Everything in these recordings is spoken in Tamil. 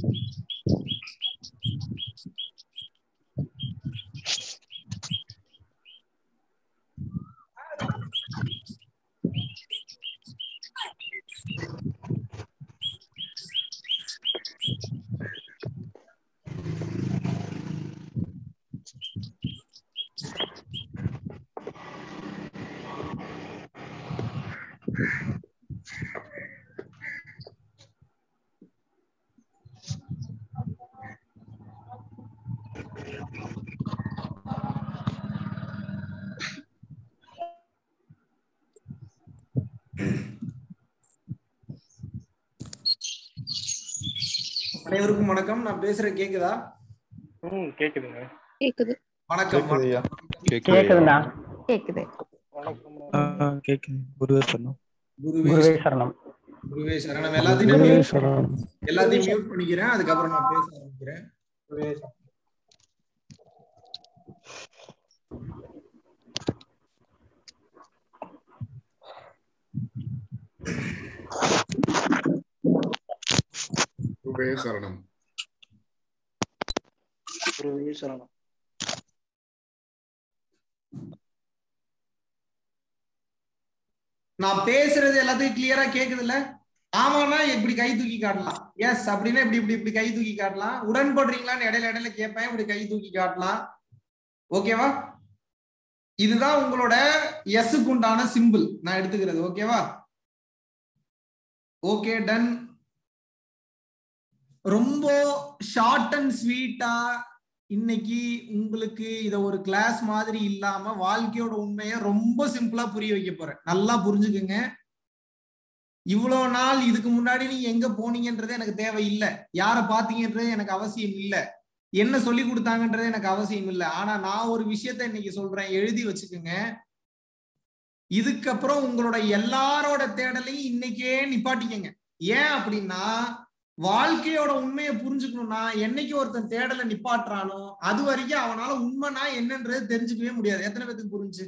அனைவருக்கும் வணக்கம் நான் பேசுறேன் கேக்குதா ம் கேக்குதுங்க கேக்குது வணக்கம் கேக்குது ஐயா கேக்குதுண்ணா கேக்குது வணக்கம் கேக்குது குருவே சொன்னோம் குருவே குருவே சரணம் குருவே சரணம் எல்லாத்தையும் mute- எல்லாத்தையும் மியூட் பண்ணிக்கிறேன் அதுக்கப்புறம் நான் பேச ஆரம்பிக்கிறேன் குருவே சரணம். குருவே சரணம் குருவே சரணம் நான் பேசுறது எல்லாத்தையும் கிளியரா கேக்குதுல்ல ஆமானா இப்படி கை தூக்கி காட்டலாம் எஸ் அப்படின்னா இப்படி இப்படி இப்படி கை தூக்கி காட்டலாம் உடன்படுறீங்களான்னு இடையில இடையில கேட்பேன் இப்படி கை தூக்கி காட்டலாம் ஓகேவா இதுதான் உங்களோட எஸ்க்கு உண்டான சிம்பிள் நான் எடுத்துக்கிறது ஓகேவா ஓகே டன் ரொம்ப ஷார்ட் அண்ட் ஸ்வீட்டா இன்னைக்கு உங்களுக்கு இத ஒரு கிளாஸ் மாதிரி இல்லாம வாழ்க்கையோட உண்மையை ரொம்ப சிம்பிளா புரிய வைக்க போறேன் நல்லா புரிஞ்சுக்குங்க இவ்வளவு நாள் இதுக்கு முன்னாடி நீங்க எங்க போனீங்கன்றது எனக்கு தேவை இல்ல யார பாத்தீங்கன்றது எனக்கு அவசியம் இல்ல என்ன சொல்லி கொடுத்தாங்கன்றது எனக்கு அவசியம் இல்ல ஆனா நான் ஒரு விஷயத்த இன்னைக்கு சொல்றேன் எழுதி வச்சுக்கோங்க இதுக்கப்புறம் உங்களோட எல்லாரோட தேடலையும் இன்னைக்கே நிப்பாட்டிக்கங்க ஏன் அப்படின்னா வாழ்க்கையோட உண்மையை புரிஞ்சுக்கணும்னா என்னைக்கு ஒருத்தன் தேடலை நிப்பாட்டுறானோ அது வரைக்கும் அவனால உண்மைனா என்னன்றது தெரிஞ்சுக்கவே முடியாது எத்தனை பேத்துக்கு புரிஞ்சு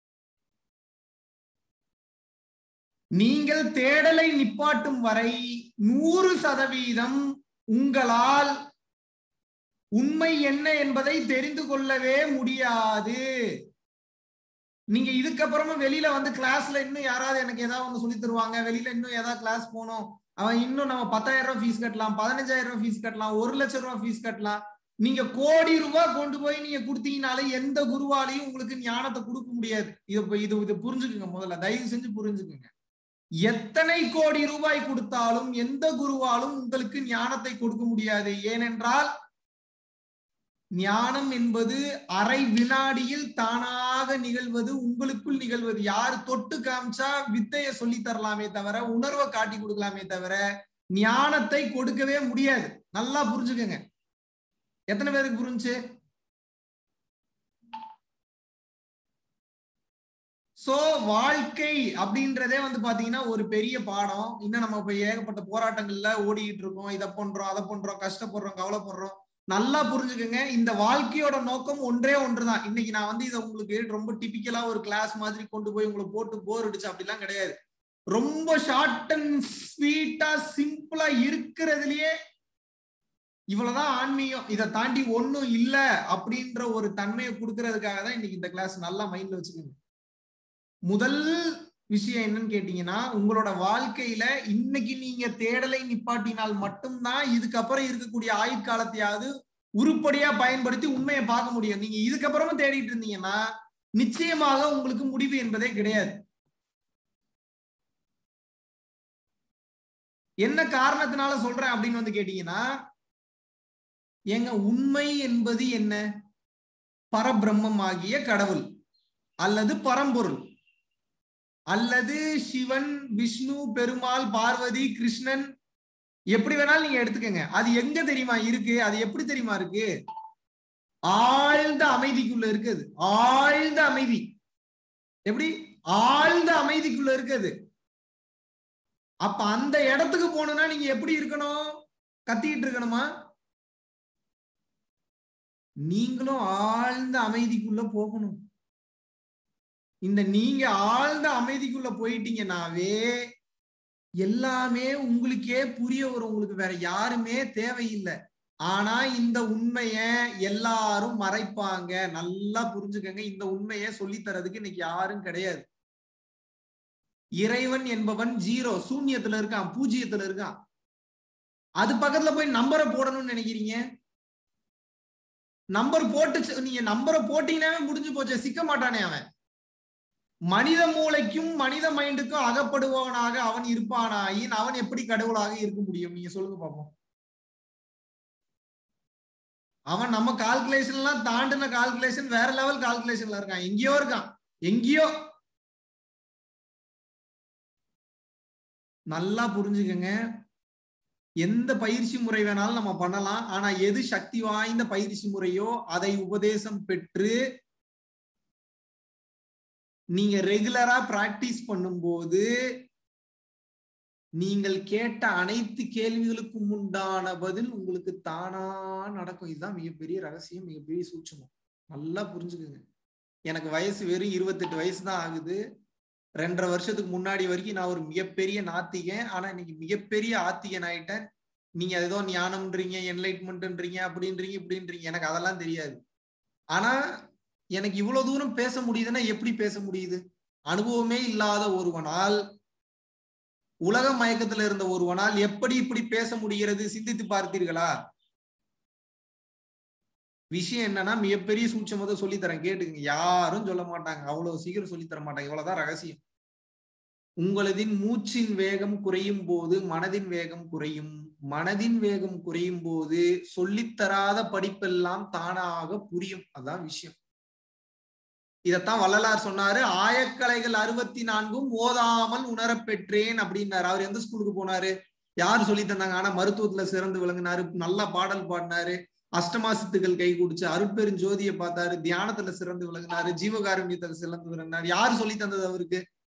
நீங்கள் தேடலை நிப்பாட்டும் வரை நூறு சதவீதம் உங்களால் உண்மை என்ன என்பதை தெரிந்து கொள்ளவே முடியாது நீங்க இதுக்கப்புறமா வெளியில வந்து கிளாஸ்ல இன்னும் யாராவது எனக்கு ஏதாவது ஒண்ணு சொல்லி தருவாங்க வெளியில இன்னும் ஏதாவது கிளாஸ் போகணும் அவன் இன்னும் நம்ம பத்தாயிரம் ரூபாய் ஃபீஸ் கட்டலாம் பதினஞ்சாயிரம் ரூபாய் ஃபீஸ் கட்டலாம் ஒரு லட்சம் ரூபாய் ஃபீஸ் கட்டலாம் நீங்க கோடி ரூபாய் கொண்டு போய் நீங்க கொடுத்தீங்கனாலே எந்த குருவாலையும் உங்களுக்கு ஞானத்தை கொடுக்க முடியாது இது இது இது புரிஞ்சுக்குங்க முதல்ல தயவு செஞ்சு புரிஞ்சுக்குங்க எத்தனை கோடி ரூபாய் கொடுத்தாலும் எந்த குருவாலும் உங்களுக்கு ஞானத்தை கொடுக்க முடியாது ஏனென்றால் ஞானம் என்பது அரை வினாடியில் தானாக நிகழ்வது உங்களுக்குள் நிகழ்வது யார் தொட்டு காமிச்சா வித்தைய சொல்லி தரலாமே தவிர உணர்வை காட்டி கொடுக்கலாமே தவிர ஞானத்தை கொடுக்கவே முடியாது நல்லா புரிஞ்சுக்கங்க எத்தனை பேருக்கு புரிஞ்சு சோ வாழ்க்கை அப்படின்றதே வந்து பாத்தீங்கன்னா ஒரு பெரிய பாடம் இன்னும் நம்ம இப்ப ஏகப்பட்ட போராட்டங்கள்ல ஓடிக்கிட்டு இருக்கோம் இதை பண்றோம் அதை பண்றோம் கஷ்டப்படுறோம் கவலைப்படுறோம் நல்லா புரிஞ்சுக்கோங்க இந்த வாழ்க்கையோட நோக்கம் ஒன்றே ஒன்றுதான் இன்னைக்கு நான் வந்து இதை உங்களுக்கு ரொம்ப டிபிக்கலா ஒரு கிளாஸ் மாதிரி கொண்டு போய் உங்களை போட்டு போர் அடிச்சு அப்படிலாம் கிடையாது ரொம்ப ஷார்ட் அண்ட் ஸ்வீட்டா சிம்பிளா இருக்கிறதுலயே இவ்வளவுதான் ஆன்மீகம் இதை தாண்டி ஒண்ணும் இல்ல அப்படின்ற ஒரு தன்மையை கொடுக்கறதுக்காக தான் இன்னைக்கு இந்த கிளாஸ் நல்லா மைண்ட்ல வச்சுக்கோங்க முதல் விஷயம் என்னன்னு கேட்டீங்கன்னா உங்களோட வாழ்க்கையில இன்னைக்கு நீங்க தேடலை நிப்பாட்டினால் மட்டும்தான் இதுக்கப்புறம் இருக்கக்கூடிய ஆயுட்காலத்தையாவது உருப்படியா பயன்படுத்தி உண்மையை பார்க்க முடியும் நீங்க இதுக்கப்புறமும் தேடிட்டு இருந்தீங்கன்னா நிச்சயமாக உங்களுக்கு முடிவு என்பதே கிடையாது என்ன காரணத்தினால சொல்றேன் அப்படின்னு வந்து கேட்டீங்கன்னா ஏங்க உண்மை என்பது என்ன பரபிரம்மம் ஆகிய கடவுள் அல்லது பரம்பொருள் அல்லது சிவன் விஷ்ணு பெருமாள் பார்வதி கிருஷ்ணன் எப்படி வேணாலும் நீங்க எடுத்துக்கங்க அது எங்க தெரியுமா இருக்கு அது எப்படி தெரியுமா இருக்கு ஆழ்ந்த அமைதிக்குள்ள இருக்குது ஆழ்ந்த அமைதி எப்படி ஆழ்ந்த அமைதிக்குள்ள இருக்குது அப்ப அந்த இடத்துக்கு போகணும்னா நீங்க எப்படி இருக்கணும் கத்திட்டு இருக்கணுமா நீங்களும் ஆழ்ந்த அமைதிக்குள்ள போகணும் இந்த நீங்க ஆழ்ந்த அமைதிக்குள்ள போயிட்டீங்கன்னாவே எல்லாமே உங்களுக்கே புரிய வரும் உங்களுக்கு வேற யாருமே தேவையில்லை ஆனா இந்த உண்மைய எல்லாரும் மறைப்பாங்க நல்லா புரிஞ்சுக்கங்க இந்த உண்மைய சொல்லித்தரதுக்கு இன்னைக்கு யாரும் கிடையாது இறைவன் என்பவன் ஜீரோ சூன்யத்துல இருக்கான் பூஜ்ஜியத்துல இருக்கான் அது பக்கத்துல போய் நம்பரை போடணும்னு நினைக்கிறீங்க நம்பர் போட்டு நீங்க நம்பரை போட்டீங்கன்னாவே முடிஞ்சு போச்சு சிக்க மாட்டானே அவன் மனித மூளைக்கும் மனித மைண்டுக்கும் அகப்படுபவனாக அவன் இருப்பானாயின் அவன் எப்படி கடவுளாக இருக்க முடியும் நீங்க சொல்லுங்க பாப்போம் அவன் நம்ம கால்குலேஷன் எல்லாம் தாண்டின கால்குலேஷன் வேற லெவல் கால்குலேஷன்ல இருக்கான் எங்கேயோ இருக்கான் எங்கேயோ நல்லா புரிஞ்சுக்கங்க எந்த பயிற்சி முறை வேணாலும் நம்ம பண்ணலாம் ஆனா எது சக்தி வாய்ந்த பயிற்சி முறையோ அதை உபதேசம் பெற்று நீங்க ரெகுலரா பிராக்டிஸ் பண்ணும்போது நீங்கள் கேட்ட அனைத்து கேள்விகளுக்கும் உண்டான பதில் உங்களுக்கு தானா நடக்கும் இதுதான் மிகப்பெரிய ரகசியம் மிகப்பெரிய சூட்சமம் நல்லா புரிஞ்சுக்குங்க எனக்கு வயசு வெறும் இருபத்தெட்டு வயசு தான் ஆகுது ரெண்டரை வருஷத்துக்கு முன்னாடி வரைக்கும் நான் ஒரு மிகப்பெரிய நாத்திகன் ஆனா இன்னைக்கு மிகப்பெரிய ஆத்திகன் ஆயிட்டேன் நீங்க ஏதோ ஞானம்ன்றீங்க என்லைட்மெண்ட்ன்றீங்க அப்படின்றீங்க இப்படின்றீங்க எனக்கு அதெல்லாம் தெரியாது ஆனா எனக்கு இவ்வளவு தூரம் பேச முடியுதுன்னா எப்படி பேச முடியுது அனுபவமே இல்லாத ஒருவனால் உலக மயக்கத்துல இருந்த ஒருவனால் எப்படி இப்படி பேச முடிகிறது சிந்தித்து பார்த்தீர்களா விஷயம் என்னன்னா மிகப்பெரிய சூட்சமத்தை சொல்லித்தரேன் கேட்டுங்க யாரும் சொல்ல மாட்டாங்க அவ்வளவு சீக்கிரம் சொல்லி தர மாட்டாங்க இவ்வளவுதான் ரகசியம் உங்களதின் மூச்சின் வேகம் குறையும் போது மனதின் வேகம் குறையும் மனதின் வேகம் குறையும் போது சொல்லித்தராத படிப்பெல்லாம் தானாக புரியும் அதான் விஷயம் இதத்தான் வள்ளலார் சொன்னாரு ஆயக்கலைகள் அறுபத்தி நான்கும் ஓதாமல் உணரப்பெற்றேன் அப்படின்னாரு அவர் எந்த ஸ்கூலுக்கு போனாரு யார் சொல்லி தந்தாங்க ஆனா மருத்துவத்துல சிறந்து விளங்கினாரு நல்லா பாடல் பாடினாரு அஷ்டமாசித்துகள் கை குடிச்சு அருட்பெருஞ்சோதியை பார்த்தாரு தியானத்துல சிறந்து விளங்கினாரு ஜீவகாருண்யத்துல சிறந்து விளங்கினாரு யாரு சொல்லி தந்தது அவருக்கு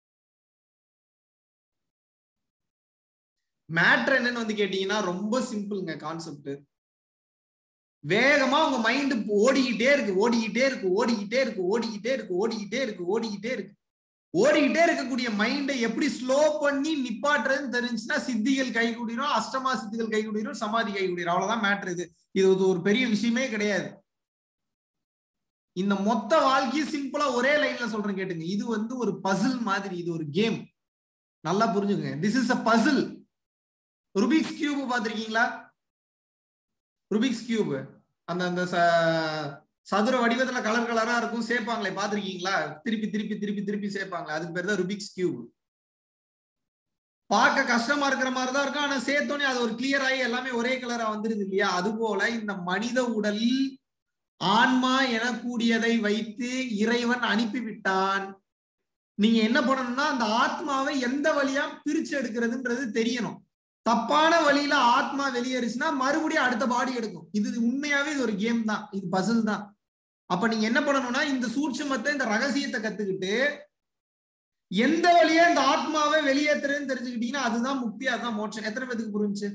மேட்ரு என்னன்னு வந்து கேட்டீங்கன்னா ரொம்ப சிம்பிளுங்க கான்செப்ட் வேகமா உங்க மைண்ட் ஓடிக்கிட்டே இருக்கு ஓடிக்கிட்டே இருக்கு ஓடிக்கிட்டே இருக்கு ஓடிக்கிட்டே இருக்கு ஓடிக்கிட்டே இருக்கு ஓடிக்கிட்டே இருக்கு ஓடிக்கிட்டே இருக்கக்கூடிய மைண்டை எப்படி ஸ்லோ பண்ணி நிப்பாட்டுறதுன்னு தெரிஞ்சுன்னா சித்திகள் கை கூடிரும் அஷ்டமா சித்திகள் கை கூடிரும் சமாதி கை கூடிரும் அவ்வளவுதான் மேட்ரு இது இது ஒரு பெரிய விஷயமே கிடையாது இந்த மொத்த வாழ்க்கையை சிம்பிளா ஒரே லைன்ல சொல்றேன் கேட்டுங்க இது வந்து ஒரு பசில் மாதிரி இது ஒரு கேம் நல்லா புரிஞ்சுங்க this is a puzzle Rubik's cube பாத்திருக்கீங்களா ருபிக்ஸ் கியூப் அந்த அந்த சதுர வடிவத்துல கலர் கலரா இருக்கும் சேர்ப்பாங்களே பாத்திருக்கீங்களா திருப்பி திருப்பி திருப்பி திருப்பி சேர்ப்பாங்களே அதுக்கு பேர் தான் ருபிக்ஸ் கியூப் பார்க்க கஷ்டமா இருக்கிற மாதிரி தான் இருக்கும் ஆனா சேர்த்தோன்னே அது ஒரு கிளியர் ஆகி எல்லாமே ஒரே கலரா வந்துருது இல்லையா அது போல இந்த மனித உடலில் ஆன்மா எனக்கூடியதை வைத்து இறைவன் அனுப்பிவிட்டான் நீங்க என்ன பண்ணணும்னா அந்த ஆத்மாவை எந்த வழியா பிரிச்சு எடுக்கிறதுன்றது தெரியணும் தப்பான வழியில ஆத்மா வெளியேறிச்சுன்னா மறுபடியும் அடுத்த பாடி எடுக்கும் இது உண்மையாவே இது ஒரு கேம் தான் இது பசில் தான் அப்ப நீங்க என்ன பண்ணணும்னா இந்த சூட்சமத்தை இந்த ரகசியத்தை கத்துக்கிட்டு எந்த வழியா இந்த ஆத்மாவை வெளியேற்றுறதுன்னு தெரிஞ்சுக்கிட்டீங்கன்னா அதுதான் முக்தி அதுதான் மோட்சம் எத்தனை பேத்துக்கு புரிஞ்சு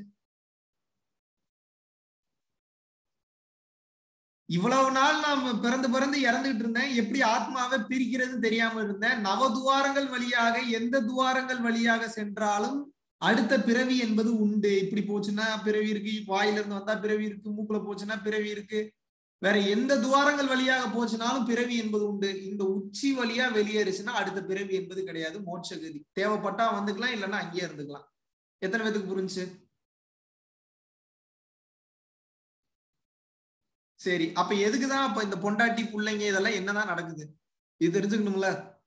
இவ்வளவு நாள் நான் பிறந்து பிறந்து இறந்துகிட்டு இருந்தேன் எப்படி ஆத்மாவை பிரிக்கிறதுன்னு தெரியாம இருந்தேன் நவ துவாரங்கள் வழியாக எந்த துவாரங்கள் வழியாக சென்றாலும் அடுத்த பிறவி என்பது உண்டு இப்படி போச்சுன்னா பிறவி இருக்கு வாயில இருந்து வந்தா பிறவி இருக்கு மூக்குல போச்சுன்னா பிறவி இருக்கு வேற எந்த துவாரங்கள் வழியாக போச்சுனாலும் பிறவி என்பது உண்டு இந்த உச்சி வழியா வெளியேறுச்சுன்னா அடுத்த பிறவி என்பது கிடையாது மோட்சகதி தேவைப்பட்டா வந்துக்கலாம் இல்லைன்னா அங்கேயே இருந்துக்கலாம் எத்தனை பேத்துக்கு புரிஞ்சு சரி அப்ப எதுக்குதான் அப்ப இந்த பொண்டாட்டி பிள்ளைங்க இதெல்லாம் என்னதான் நடக்குது இது தெரிஞ்சுக்கணும்ல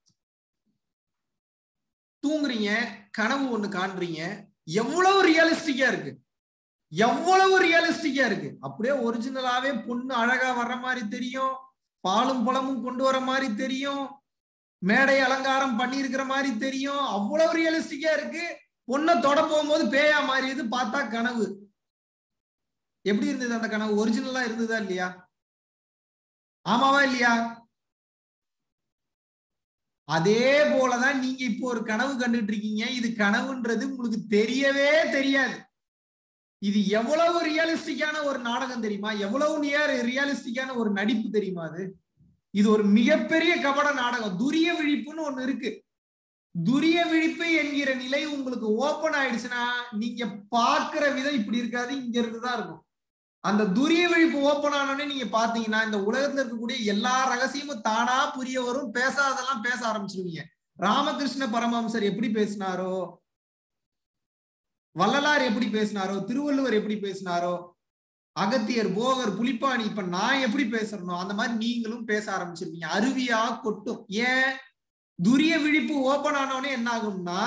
தூங்குறீங்க கனவு ஒண்ணு காண்றீங்க எவ்வளவு ரியலிஸ்டிக்கா இருக்கு எவ்வளவு ரியலிஸ்டிக்கா இருக்கு அப்படியே ஒரிஜினலாவே பொண்ணு அழகா வர்ற மாதிரி தெரியும் பாலும் பழமும் கொண்டு வர மாதிரி தெரியும் மேடை அலங்காரம் பண்ணி இருக்கிற மாதிரி தெரியும் அவ்வளவு ரியலிஸ்டிக்கா இருக்கு பொண்ணை தொட போகும்போது பேயா மாறியது பார்த்தா கனவு எப்படி இருந்தது அந்த கனவு ஒரிஜினலா இருந்ததா இல்லையா ஆமாவா இல்லையா அதே போலதான் நீங்க இப்போ ஒரு கனவு கண்டுட்டு இருக்கீங்க இது கனவுன்றது உங்களுக்கு தெரியவே தெரியாது இது எவ்வளவு ரியலிஸ்டிக்கான ஒரு நாடகம் தெரியுமா எவ்வளவு நியர் ரியலிஸ்டிக்கான ஒரு நடிப்பு தெரியுமா அது இது ஒரு மிகப்பெரிய கபட நாடகம் துரிய விழிப்புன்னு ஒண்ணு இருக்கு துரிய விழிப்பு என்கிற நிலை உங்களுக்கு ஓபன் ஆயிடுச்சுன்னா நீங்க பாக்குற விதம் இப்படி இருக்காது இங்க இருந்துதான் இருக்கும் அந்த துரிய விழிப்பு ஓபன் ஆனோடனே நீங்க பாத்தீங்கன்னா இந்த உலகத்துல இருக்கக்கூடிய எல்லா ரகசியமும் தானா புரிய வரும் பேசாதெல்லாம் பேச ஆரம்பிச்சிருவீங்க ராமகிருஷ்ண பரமஹம்சர் எப்படி பேசினாரோ வள்ளலார் எப்படி பேசினாரோ திருவள்ளுவர் எப்படி பேசினாரோ அகத்தியர் போகர் புலிப்பாணி இப்ப நான் எப்படி பேசுறனோ அந்த மாதிரி நீங்களும் பேச ஆரம்பிச்சிருவீங்க அருவியா கொட்டும் ஏன் துரிய விழிப்பு ஓபன் ஆனோடனே என்ன ஆகும்னா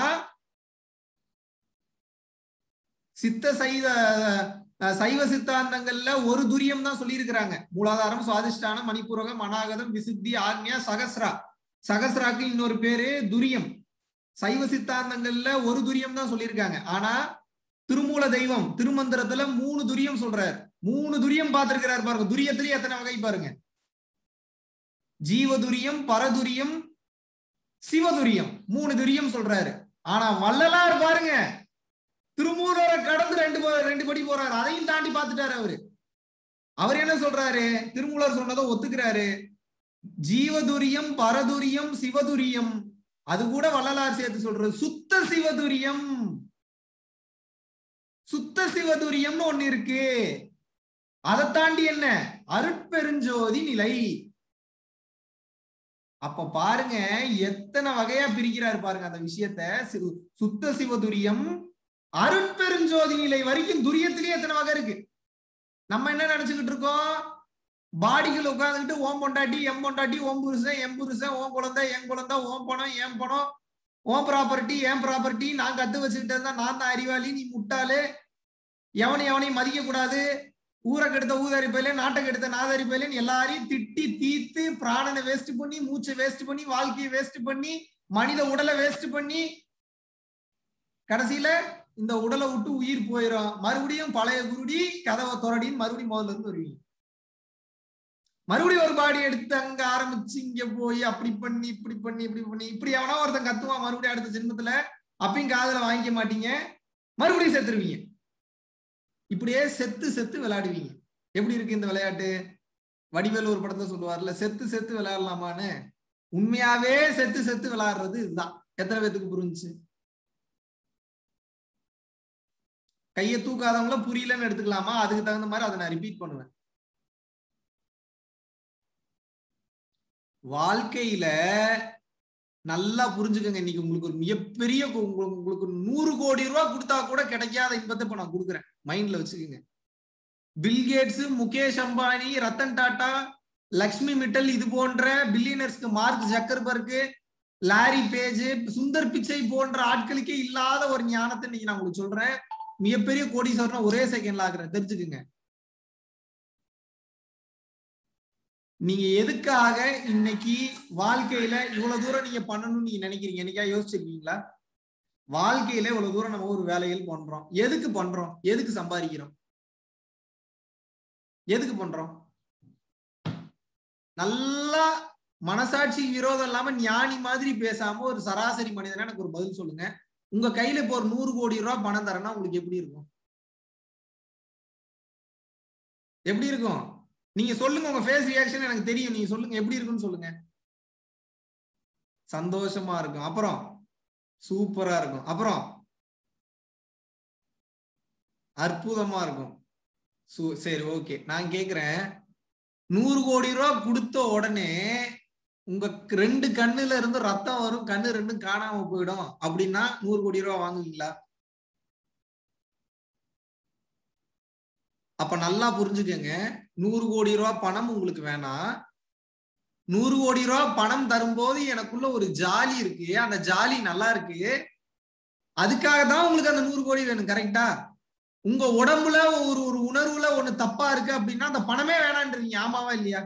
சித்த சைத அஹ், சைவ சித்தாந்தங்கள்ல ஒரு துரியம் தான் சொல்லியிருக்கிறாங்க மூலாதாரம் சுவாதிஷ்டானம் மணிப்பூரகம் அநாகதம் விசுத்தி ஆக்ஞா சகஸ்ரா சகஸ்ராக்கு இன்னொரு பேரு துரியம் சைவ சித்தாந்தங்கள்ல ஒரு துரியம் தான் சொல்லியிருக்காங்க ஆனா திருமூல தெய்வம் திருமந்திரத்துல மூணு துரியம் சொல்றாரு மூணு துரியம் பார்த்திருக்கிறார் பாருங்க துரியத்திலேயே எத்தனை வகை பாருங்க ஜீவதுரியம் பரதுரியம் சிவதுரியம் மூணு துரியம் சொல்றாரு ஆனா வள்ளலார் பாருங்க திருமூலரை கடந்து ரெண்டு போ- ரெண்டு படி போறாரு அதையும் தாண்டி பார்த்துட்டாரு அவரு அவர் என்ன சொல்றாரு திருமூலர் சொன்னதை ஒத்துக்கிறாரு ஜீவதுரியம் பரதுரியம் சிவதுரியம் அது கூட வள்ளலார் சேர்த்து சொல்றது சுத்த சிவதுரியம் சுத்த சிவதுரியம்னு ஒண்ணு இருக்கு அதை தாண்டி என்ன அருட்பெருஞ்சோதி நிலை அப்ப பாருங்க எத்தனை வகையா பிரிக்கிறாரு பாருங்க அந்த விஷயத்த சி- சுத்த சிவதுரியம் அருட்பெருஞ்சோதி நிலை வரைக்கும் துரியத்திலேயே எத்தனை வகை இருக்கு நம்ம என்ன நினைச்சுக்கிட்டு இருக்கோம் பாடிகள் உட்கார்ந்துக்கிட்டு ஓம் பொண்டாட்டி எம் பொண்டாட்டி ஓம் புருஷன் எம் புருஷன் ஓம் குழந்தை என் குழந்தை ஓம் பணம் என் பணம் ஓம் ப்ராப்பர்ட்டி என் ப்ராப்பர்ட்டி நான் கத்து வச்சுக்கிட்டு இருந்தா நான் தான் அறிவாளி நீ முட்டாளு எவனையும் எவனையும் மதிக்க கூடாது ஊரை கெடுத்த ஊதாரி பயில நாட்டை கெடுத்த நாதாரி பயிலன்னு எல்லாரையும் திட்டி தீத்து பிராணனை வேஸ்ட் பண்ணி மூச்சை வேஸ்ட் பண்ணி வாழ்க்கையை வேஸ்ட் பண்ணி மனித உடலை வேஸ்ட் பண்ணி கடைசியில இந்த உடலை விட்டு உயிர் போயிடும் மறுபடியும் பழைய குருடி கதவை துறடின்னு மறுபடியும் முதல்ல இருந்து வருவீங்க மறுபடியும் ஒரு பாடி எடுத்து அங்க ஆரம்பிச்சு இங்க போய் அப்படி பண்ணி இப்படி பண்ணி இப்படி பண்ணி இப்படி எவனா ஒருத்தன் கத்துவான் மறுபடியும் அடுத்த ஜென்மத்துல அப்பயும் காதுல வாங்கிக்க மாட்டீங்க மறுபடியும் செத்துருவீங்க இப்படியே செத்து செத்து விளையாடுவீங்க எப்படி இருக்கு இந்த விளையாட்டு வடிவேல் ஒரு படத்துல சொல்லுவார்ல செத்து செத்து விளையாடலாமான்னு உண்மையாவே செத்து செத்து விளையாடுறது இதுதான் எத்தனை பேத்துக்கு புரிஞ்சுச்சு கையை தூக்காதவங்கள புரியலன்னு எடுத்துக்கலாமா அதுக்கு தகுந்த மாதிரி அதை நான் ரிப்பீட் பண்ணுவேன் வாழ்க்கையில நல்லா புரிஞ்சுக்கங்க இன்னைக்கு உங்களுக்கு ஒரு மிகப்பெரிய கு- உங்களுக்கு உங்களுக்கு நூறு கோடி ரூபாய் கொடுத்தா கூட கிடைக்காத இன்பத்தை இப்ப நான் கொடுக்குறேன் மைண்ட்ல வச்சுக்கோங்க பில்கேட்ஸ் முகேஷ் அம்பானி ரத்தன் டாடா லக்ஷ்மி மிட்டல் இது போன்ற பில்லியனர்ஸ்க்கு Mark Zuckerberg Larry Page Sundar Pichai போன்ற ஆட்களுக்கே இல்லாத ஒரு ஞானத்தை இன்னைக்கு நான் உங்களுக்கு சொல்றேன் மிகப்பெரிய கோடீஸ்வரனை ஒரே செகண்ட்ல ஆக்குறேன் தெரிஞ்சுக்குங்க நீங்க எதுக்காக இன்னைக்கு வாழ்க்கையில இவ்வளவு தூரம் நீங்க பண்ணணும்னு நீங்க நினைக்கிறீங்க என்னைக்கா யோசிச்சிருக்கீங்களா வாழ்க்கையில இவ்வளவு தூரம் நம்ம ஒரு வேலைகள் பண்றோம் எதுக்கு பண்றோம் எதுக்கு சம்பாதிக்கிறோம் எதுக்கு பண்றோம் நல்லா மனசாட்சி விரோதம் இல்லாம ஞானி மாதிரி பேசாம ஒரு சராசரி மனிதனா எனக்கு ஒரு பதில் சொல்லுங்க உங்க கையில இப்போ ஒரு நூறு கோடி ரூபாய் பணம் தரேன்னா உங்களுக்கு எப்படி இருக்கும் எப்படி இருக்கும் நீங்க சொல்லுங்க உங்க ஃபேஸ் ரியாக்ஷன் எனக்கு தெரியும் நீங்க சொல்லுங்க எப்படி இருக்குன்னு சொல்லுங்க சந்தோஷமா இருக்கும் அப்புறம் சூப்பரா இருக்கும் அப்புறம் அற்புதமா இருக்கும் சு- சரி ஓகே நான் கேக்குறேன் நூறு கோடி ரூபா கொடுத்த உடனே உங்க ரெண்டு கண்ணுல இருந்து ரத்தம் வரும் கண்ணு ரெண்டும் காணாம போயிடும் அப்படின்னா நூறு கோடி ரூபா வாங்குவீங்களா அப்ப நல்லா புரிஞ்சுக்கங்க நூறு கோடி ரூபா பணம் உங்களுக்கு வேணாம் நூறு கோடி ரூபா பணம் தரும்போது எனக்குள்ள ஒரு ஜாலி இருக்கு அந்த ஜாலி நல்லா இருக்கு அதுக்காக தான் உங்களுக்கு அந்த நூறு கோடி வேணும் கரெக்டா உங்க உடம்புல ஒரு ஒரு உணர்வுல ஒண்ணு தப்பா இருக்கு அப்படின்னா அந்த பணமே வேணான்றீங்க ஆமாவா இல்லையா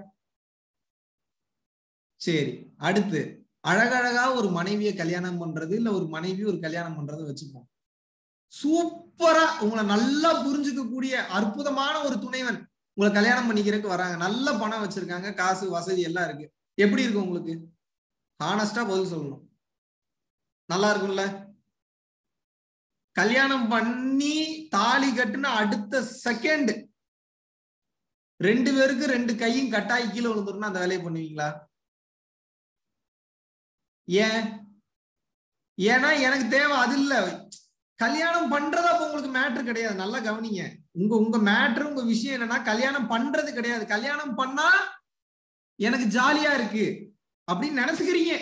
சரி அடுத்து அழகழகா ஒரு மனைவியை கல்யாணம் பண்றது இல்ல ஒரு மனைவி ஒரு கல்யாணம் பண்றதை வச்சுப்போம் சூப்பரா உங்களை நல்லா புரிஞ்சுக்க கூடிய அற்புதமான ஒரு துணைவன் உங்களை கல்யாணம் பண்ணிக்கிறதுக்கு வராங்க நல்ல பணம் வச்சிருக்காங்க காசு வசதி எல்லாம் இருக்கு எப்படி இருக்கு உங்களுக்கு ஹானஸ்டா பதில் சொல்லணும் நல்லா இருக்கும்ல கல்யாணம் பண்ணி தாலி கட்டுன அடுத்த செகண்ட் ரெண்டு பேருக்கு ரெண்டு கையும் கட்டாயி கீழே விழுந்துருன்னா அந்த வேலையை பண்ணுவீங்களா ஏன் ஏன்னா எனக்கு தேவை அது இல்ல கல்யாணம் பண்றது அப்ப உங்களுக்கு மேட்ரு கிடையாது நல்லா கவனிங்க உங்க உங்க மேட்ரு உங்க விஷயம் என்னன்னா கல்யாணம் பண்றது கிடையாது கல்யாணம் பண்ணா எனக்கு ஜாலியா இருக்கு அப்படின்னு நினைச்சுக்கிறீங்க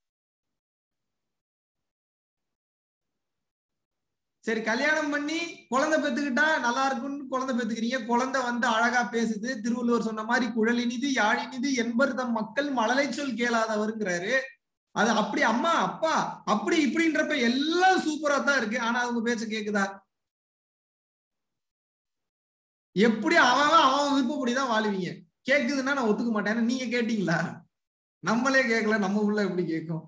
சரி கல்யாணம் பண்ணி குழந்தை பெத்துக்கிட்டா நல்லா இருக்கும்னு குழந்தை பெத்துக்கிறீங்க குழந்தை வந்து அழகா பேசுது திருவள்ளுவர் சொன்ன மாதிரி குழலினிது யாழினிது என்பர் தம் மக்கள் மழலை சொல் கேளாதவருங்கிறாரு அது அப்படி அம்மா அப்பா அப்படி இப்படின்றப்ப எல்லாம் சூப்பரா தான் இருக்கு ஆனா அவங்க பேச்ச கேக்குதா எப்படி அவன் அவன் விருப்பப்படிதான் வாழுவீங்க கேக்குதுன்னா நான் ஒத்துக்க மாட்டேன் நீங்க கேட்டீங்களா நம்மளே கேட்கல நம்ம உள்ள எப்படி கேட்கும்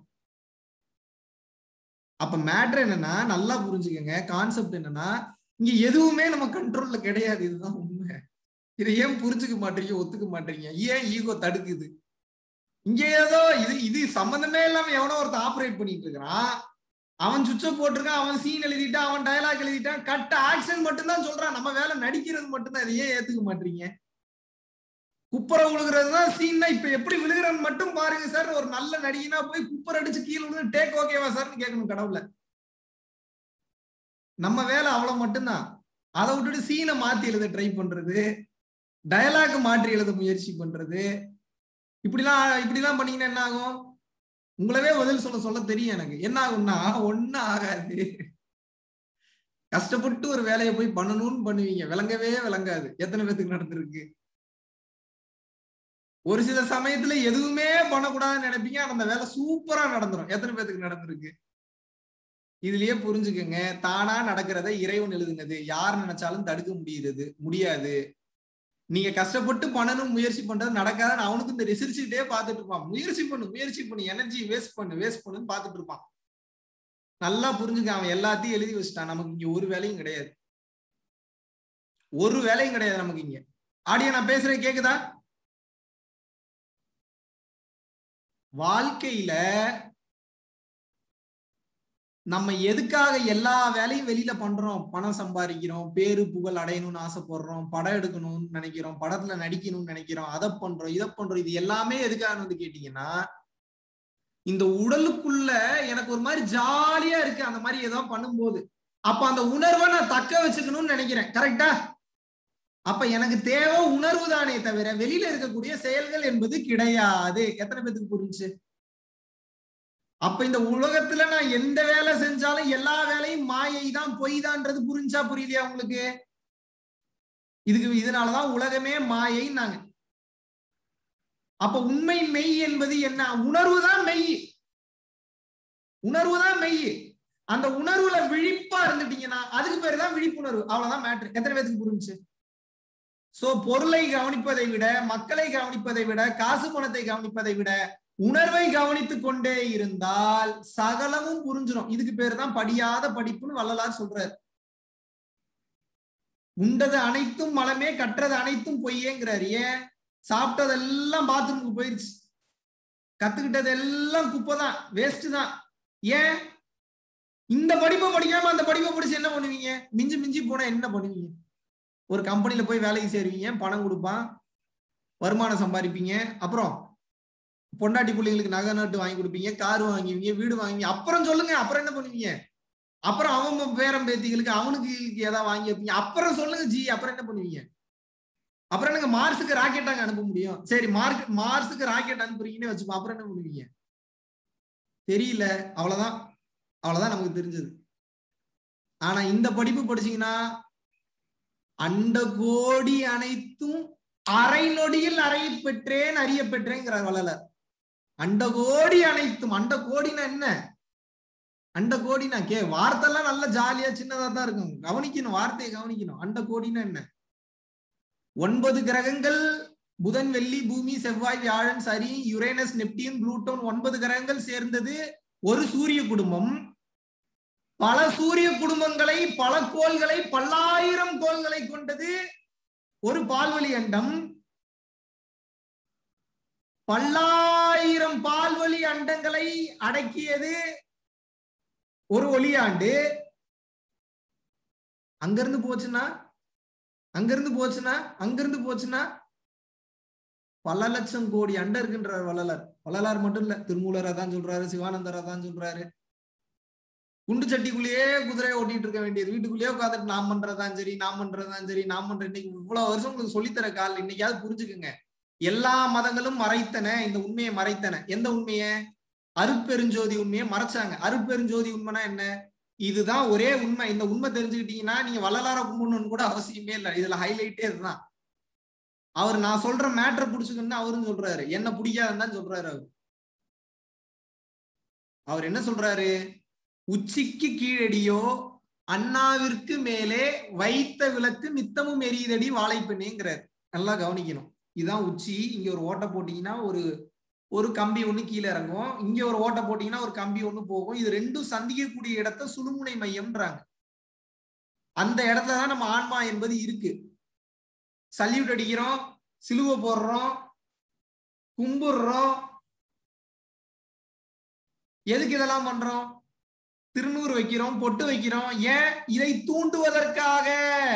அப்ப மேட்ரு என்னன்னா நல்லா புரிஞ்சுக்கங்க கான்செப்ட் என்னன்னா இங்க எதுவுமே நம்ம கண்ட்ரோல்ல கிடையாது இதுதான் உண்மை இதை ஏன் புரிஞ்சுக்க மாட்டீங்க ஒத்துக்க மாட்டீங்க ஏன் ஈகோ தடுக்குது இங்க ஏதோ இது இது சம்பந்தமே இல்லாம எவனோ ஒருத்தன் ஆப்ரேட் பண்ணிட்டு இருக்கிறான் அவன் சுவிட்ச போட்டிருக்கான் அவன் சீன் எழுதிட்டான் அவன் டயலாக் எழுதிட்டான் கட்ட ஆக்ஷன் மட்டும்தான் சொல்றான் நம்ம வேலை நடிக்கிறது மட்டும்தான் இதை ஏன் ஏத்துக்க மாட்டீங்க குப்பரை விழுகிறது தான் சீன்னா இப்ப எப்படி விழுகிறன்னு மட்டும் பாருங்க சார் ஒரு நல்ல நடிகனா போய் குப்பர் அடிச்சு கீழே விழுந்து டேக் ஓகேவா சார்னு கேட்கணும் கடவுள நம்ம வேலை அவ்வளவு மட்டும்தான் அதை விட்டுட்டு சீனை மாத்தி எழுத ட்ரை பண்றது டயலாக் மாற்றி எழுத முயற்சி பண்றது இப்படிலாம் இப்படிலாம் பண்ணீங்கன்னா என்ன ஆகும் உங்களவே பதில் சொல்ல சொல்ல தெரியும் எனக்கு என்ன ஆகும்னா ஒன்னும் ஆகாது கஷ்டப்பட்டு ஒரு வேலையை போய் பண்ணணும்னு பண்ணுவீங்க விளங்கவே விளங்காது எத்தனை பேத்துக்கு நடந்திருக்கு ஒரு சில சமயத்துல எதுவுமே பண்ணக்கூடாதுன்னு நினைப்பீங்க ஆனா அந்த வேலை சூப்பரா நடந்துரும் எத்தனை பேத்துக்கு நடந்திருக்கு இதுலயே புரிஞ்சுக்கங்க தானா நடக்கிறத இறைவன் எழுதுனது யார் நினைச்சாலும் தடுக்க முடியுது முடியாது நீங்க கஷ்டப்பட்டு பண்ணணும் முயற்சி பண்றது நடக்காதுன்னு அவனுக்கு இந்த ரிசர்ச்சுக்கிட்டே பார்த்துட்டு இருப்பான் முயற்சி பண்ணு முயற்சி பண்ணு எனர்ஜி வேஸ்ட் பண்ணு வேஸ்ட் பண்ணுன்னு பார்த்துட்டு இருப்பான் நல்லா புரிஞ்சுக்க அவன் எல்லாத்தையும் எழுதி வச்சுட்டான் நமக்கு இங்க ஒரு வேலையும் கிடையாது ஒரு வேலையும் கிடையாது நமக்கு இங்க ஆடியோ நான் பேசுறேன் கேக்குதா வாழ்க்கையில நம்ம எதுக்காக எல்லா வேலையும் வெளியில பண்றோம் பணம் சம்பாதிக்கிறோம் பேரு புகழ் அடையணும்னு ஆசைப்படுறோம் படம் எடுக்கணும்னு நினைக்கிறோம் படத்துல நடிக்கணும்னு நினைக்கிறோம் அதை பண்றோம் இதை பண்றோம் இது எல்லாமே எதுக்காக வந்து கேட்டீங்கன்னா இந்த உடலுக்குள்ள எனக்கு ஒரு மாதிரி ஜாலியா இருக்கு அந்த மாதிரி ஏதோ பண்ணும்போது அப்ப அந்த உணர்வை நான் தக்க வச்சுக்கணும்னு நினைக்கிறேன் கரெக்டா அப்ப எனக்கு தேவை உணர்வு தானே தவிர வெளியில இருக்கக்கூடிய செயல்கள் என்பது கிடையாது எத்தனை பேத்துக்கு புரிஞ்சு அப்ப இந்த உலகத்துல நான் எந்த வேலை செஞ்சாலும் எல்லா வேலையும் மாயை தான் பொய் தான்ன்றது புரிஞ்சா புரியலையா உங்களுக்கு இதுக்கு இதனாலதான் உலகமே மாயை நாங்க அப்ப உண்மை மெய் என்பது என்ன உணர்வு தான் மெய் உணர்வு தான் மெய் அந்த உணர்வுல விழிப்பா இருந்துட்டீங்கன்னா அதுக்கு பேரு தான் விழிப்புணர்வு அவ்வளவுதான் மேட்ரு எத்தனை பேத்துக்கு புரிஞ்சு சோ பொருளை கவனிப்பதை விட மக்களை கவனிப்பதை விட காசு பணத்தை கவனிப்பதை விட உணர்வை கவனித்துக் கொண்டே இருந்தால் சகலமும் புரிஞ்சிடும் இதுக்கு பேரு தான் படியாத படிப்புன்னு வள்ளலார் சொல்றாரு உண்டது அனைத்தும் மலமே கற்றது அனைத்தும் பொய்யேங்கிறாரு ஏன் சாப்பிட்டதெல்லாம் பாத்ரூமுக்கு போயிருச்சு கத்துக்கிட்டது எல்லாம் குப்பை தான் வேஸ்ட் தான் ஏன் இந்த படிப்பை படிக்காம அந்த படிப்பை படிச்சு என்ன பண்ணுவீங்க மிஞ்சி மிஞ்சி போனா என்ன பண்ணுவீங்க ஒரு கம்பெனில போய் வேலைக்கு சேருவீங்க பணம் கொடுப்பான் வருமானம் சம்பாதிப்பீங்க அப்புறம் பொண்டாட்டி பிள்ளைங்களுக்கு நகை நட்டு வாங்கி கொடுப்பீங்க கார் வாங்குவீங்க வீடு வாங்குவீங்க அப்புறம் சொல்லுங்க அப்புறம் என்ன பண்ணுவீங்க அப்புறம் அவன் பேரம் பேத்திகளுக்கு அவனுக்கு ஏதாவது வாங்கி வைப்பீங்க அப்புறம் சொல்லுங்க ஜி அப்புறம் என்ன பண்ணுவீங்க அப்புறம் எனக்கு மார்ஸுக்கு ராக்கெட் அங்க அனுப்ப முடியும் சரி மார்க் மார்ஸுக்கு ராக்கெட் அனுப்புறீங்கன்னு வச்சுப்போம் அப்புறம் என்ன பண்ணுவீங்க தெரியல அவ்வளவுதான் அவ்வளவுதான் நமக்கு தெரிஞ்சது ஆனா இந்த படிப்பு படிச்சீங்கன்னா அண்ட கோடி அனைத்தும் அரை நொடியில் அறைய பெற்றேன் அறிய பெற்றேங்கிறார் வள்ளலர் அண்ட கோடி அனைத்தும் அண்ட கோடினா என்ன அண்ட கோடினா கே வார்த்தைலாம் நல்ல ஜாலியா சின்னதா தான் இருக்கும் கவனிக்கணும் வார்த்தையை கவனிக்கணும் அண்ட கோடினா என்ன ஒன்பது கிரகங்கள் புதன் வெள்ளி பூமி செவ்வாய் வியாழன் சரி யுரேனஸ் நெப்டியன் புளூட்டோன் ஒன்பது கிரகங்கள் சேர்ந்தது ஒரு சூரிய குடும்பம் பல சூரிய குடும்பங்களை பல கோள்களை பல்லாயிரம் கோள்களை கொண்டது ஒரு பால்வழி அண்டம் பல்லாயிரம் பால்வழி அண்டங்களை அடக்கியது ஒரு ஒளியாண்டு அங்கிருந்து போச்சுன்னா அங்கிருந்து போச்சுன்னா அங்கிருந்து போச்சுன்னா பல லட்சம் கோடி அண்டம் இருக்கின்றார் வள்ளலார் வள்ளலார் மட்டும் இல்ல திருமூலரா தான் சொல்றாரு சிவானந்தரா தான் சொல்றாரு குண்டு சட்டிக்குள்ளேயே குதிரையை ஓட்டிட்டு இருக்க வேண்டியது வீட்டுக்குள்ளேயே உட்காந்துட்டு நாம் பண்றதுதான் சரி நாம் பண்றதுதான் சரி நாம் பண்ற இன்னைக்கு இவ்வளவு வருஷம் உங்களுக்கு சொல்லித்தர கால் இன்னைக்காவது புரிஞ்சுக்குங்க எல்லா மதங்களும் மறைத்தன இந்த உண்மையை மறைத்தன எந்த உண்மையை அருட்பெருஞ்சோதி உண்மையை மறைச்சாங்க அருட்பெருஞ்சோதி உண்மைனா என்ன இதுதான் ஒரே உண்மை இந்த உண்மை தெரிஞ்சுக்கிட்டீங்கன்னா நீங்க வள்ளலார கும்பிடணும்னு கூட அவசியமே இல்லை இதுல ஹைலைட்டே இதுதான் அவர் நான் சொல்ற மேட்ரை புடிச்சுக்கணும்னு அவரும் சொல்றாரு என்ன பிடிக்காதுன்னு தான் சொல்றாரு அவர் அவர் என்ன சொல்றாரு உச்சிக்கு கீழடியோ அண்ணாவிற்கு மேலே வைத்த விளக்கு நித்தமும் எரியுதடி வாழைப்பெண்ணேங்கிறார் நல்லா கவனிக்கணும் இதுதான் உச்சி இங்க ஒரு ஓட்டை போட்டீங்கன்னா ஒரு ஒரு கம்பி ஒண்ணு கீழே இறங்கும் இங்க ஒரு ஓட்டை போட்டீங்கன்னா ஒரு கம்பி ஒண்ணு போகும் இது ரெண்டும் சந்திக்கக்கூடிய இடத்த சுழுமுனை மையம்ன்றாங்க அந்த இடத்துலதான் நம்ம ஆன்மா என்பது இருக்கு சல்யூட் அடிக்கிறோம் சிலுவை போடுறோம் கும்பிடுறோம் எதுக்கு இதெல்லாம் பண்றோம் திருநூறு வைக்கிறோம் பொட்டு வைக்கிறோம் ஏன் இதை தூண்டுவதற்காக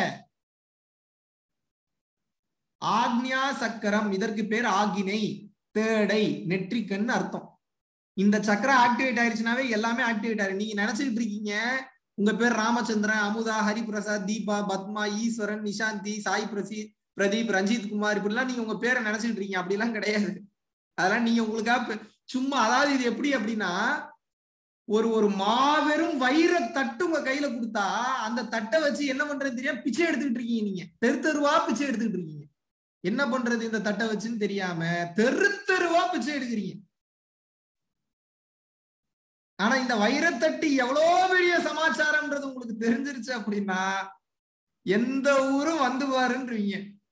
ஆக்ஞா சக்கரம் இதற்கு பேர் ஆகினை தேடை நெற்றிக்கண் அர்த்தம் இந்த சக்கரம் ஆக்டிவேட் ஆயிருச்சுனாவே எல்லாமே ஆக்டிவேட் ஆயிரு நீங்க நினைச்சுக்கிட்டு இருக்கீங்க உங்க பேர் ராமச்சந்திரன் அமுதா ஹரிபிரசாத் தீபா பத்மா ஈஸ்வரன் நிஷாந்தி சாய் பிரசி பிரதீப் ரஞ்சித் குமார் இப்படிலாம் நீங்க உங்க பேரை நினைச்சுக்கிட்டு இருக்கீங்க அப்படிலாம் கிடையாது அதெல்லாம் நீங்க உங்களுக்கா சும்மா அதாவது இது எப்படி அப்படின்னா ஒரு ஒரு மாபெரும் வைர தட்டு உங்க கையில கொடுத்தா அந்த தட்டை வச்சு என்ன பண்றது தெரியாம பிச்சை எடுத்துக்கிட்டு இருக்கீங்க நீங்க தெரு தெருவா பிச்சை எடுத்துக்கிட்டு இருக்கீங்க என்ன பண்றது இந்த தட்டை வச்சுன்னு தெரியாம தெரு தெருவா பிச்சை எடுக்கிறீங்க ஆனா இந்த வைரத்தட்டு எவ்வளவு பெரிய சமாச்சாரம்ன்றது உங்களுக்கு தெரிஞ்சிருச்சு அப்படின்னா எந்த ஊரும் வந்து பாருன்றீங்க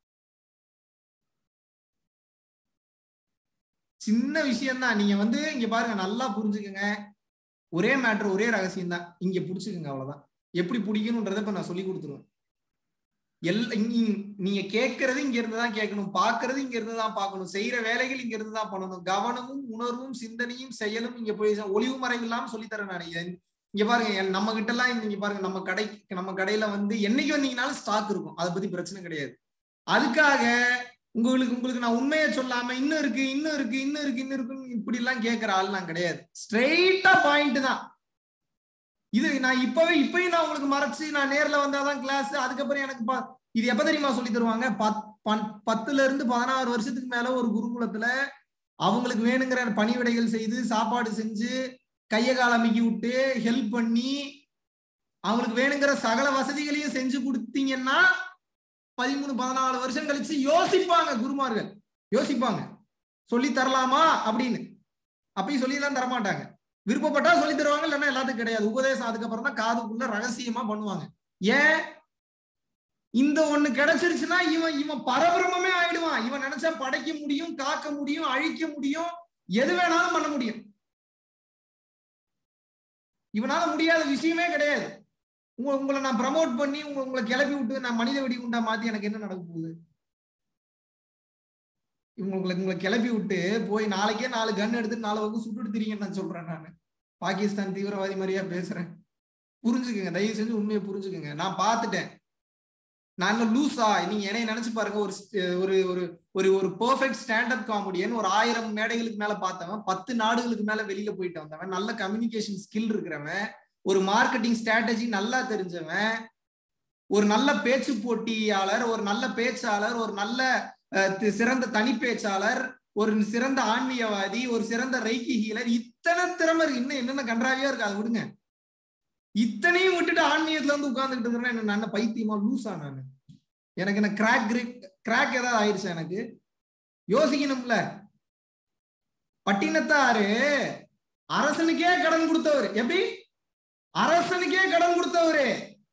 சின்ன விஷயம் தான் நீங்க வந்து இங்க பாருங்க நல்லா புரிஞ்சுக்கங்க ஒரே மேட்ரு ஒரே ரகசியம் தான் இங்க புடிச்சுக்கோங்க அவ்வளவுதான் எப்படி பிடிக்கணும்ன்றத இப்ப நான் சொல்லி கொடுத்துருவேன் எல் நீங்க கேட்கறது இங்க இருந்து தான் கேட்கணும் பாக்குறது இங்க இருந்து தான் பார்க்கணும் செய்யற வேலைகள் இங்க இருந்து தான் பண்ணணும் கவனமும் உணர்வும் சிந்தனையும் செயலும் இங்க போய் ஒளிவு மறைவு இல்லாம சொல்லித்தரேன் நான் இங்க பாருங்க நம்ம கிட்ட எல்லாம் நீங்க பாருங்க நம்ம கடை நம்ம கடையில வந்து என்னைக்கு வந்தீங்கனாலும் ஸ்டாக் இருக்கும் அதை பத்தி பிரச்சனை கிடையாது அதுக்காக உங்களுக்கு உங்களுக்கு நான் உண்மையை சொல்லாம இன்னும் இருக்கு இன்னும் இருக்கு இன்னும் இருக்கு இன்னும் இருக்குன்னு இப்படி எல்லாம் கேட்கிற ஆள் நான் கிடையாது ஸ்ட்ரெயிட்டா பாயிண்ட் தான் இது நான் இப்பவே இப்பயும் நான் உங்களுக்கு மறைச்சு நான் நேர்ல வந்தாதான் கிளாஸ் அதுக்கப்புறம் எனக்கு இது எப்ப தெரியுமா சொல்லி தருவாங்க பத்துல இருந்து பதினாறு வருஷத்துக்கு மேல ஒரு குருகுலத்துல அவங்களுக்கு வேணுங்கிற பணிவிடைகள் செய்து சாப்பாடு செஞ்சு கைய கால அமைக்கி விட்டு ஹெல்ப் பண்ணி அவங்களுக்கு வேணுங்கிற சகல வசதிகளையும் செஞ்சு கொடுத்தீங்கன்னா பதிமூணு பதினாலு வருஷம் கழிச்சு யோசிப்பாங்க குருமார்கள் யோசிப்பாங்க சொல்லி தரலாமா அப்படின்னு அப்பயும் சொல்லி தான் தரமாட்டாங்க விருப்பப்பட்டா சொல்லி தருவாங்க இல்லைன்னா எல்லாத்துக்கும் கிடையாது உபதேசம் அதுக்கப்புறம் தான் காதுக்குள்ள ரகசியமா பண்ணுவாங்க ஏன் இந்த ஒண்ணு கிடைச்சிருச்சுன்னா இவன் இவன் பரபிரமே ஆயிடுவான் இவன் நினைச்சா படைக்க முடியும் காக்க முடியும் அழிக்க முடியும் எது வேணாலும் பண்ண முடியும் இவனால முடியாத விஷயமே கிடையாது உங்க உங்களை நான் ப்ரமோட் பண்ணி உங்க உங்களை கிளப்பி விட்டு நான் மனித வெடி உண்டா மாத்தி எனக்கு என்ன நடக்க போகுது உங்களுக்கு உங்களை கிளப்பி விட்டு போய் நாளைக்கே நாலு கன் எடுத்து நாலு பக்கம் சுட்டுட்டு திரிங்கன்னு நான் சொல்றேன் நான் பாகிஸ்தான் தீவிரவாதி மாதிரியா பேசுறேன் புரிஞ்சுக்குங்க தயவு செஞ்சு உண்மையை புரிஞ்சுக்குங்க நான் பார்த்துட்டேன் நான் இன்னும் லூஸா நீங்க என்னைய நினைச்சு பாருங்க ஒரு ஒரு ஒரு ஒரு ஒரு பெர்ஃபெக்ட் ஸ்டாண்டப் காமெடியன் ஒரு ஆயிரம் மேடைகளுக்கு மேல பார்த்தவன் பத்து நாடுகளுக்கு மேல வெளியில போயிட்டு வந்தவன் நல்ல கம்யூனிகேஷன் ஸ்கில் இருக்கிறவன் ஒரு மார்க்கெட்டிங் ஸ்ட்ராட்டஜி நல்லா தெரிஞ்சவன் ஒரு நல்ல பேச்சு போட்டியாளர் ஒரு நல்ல பேச்சாளர் ஒரு நல்ல சிறந்த தனி பேச்சாளர் ஒரு சிறந்த ஆன்மீகவாதி ஒரு சிறந்த ரைக்கி ஹீலர் இத்தனை திறமை இருக்கு இன்னும் என்னென்ன கன்றாவியா இருக்கு அதை விடுங்க இத்தனையும் விட்டுட்டு ஆன்மீகத்துல வந்து உட்கார்ந்துட்டு இருக்கிறேன் என்ன நான் பைத்தியமா லூஸா நான் எனக்கு என்ன கிராக் கிராக் ஏதாவது ஆயிடுச்சு எனக்கு யோசிக்கணும்ல பட்டினத்தாரு அரசனுக்கே கடன் கொடுத்தவர் எப்படி அரசனுக்கே கடன் கொடுத்தவரு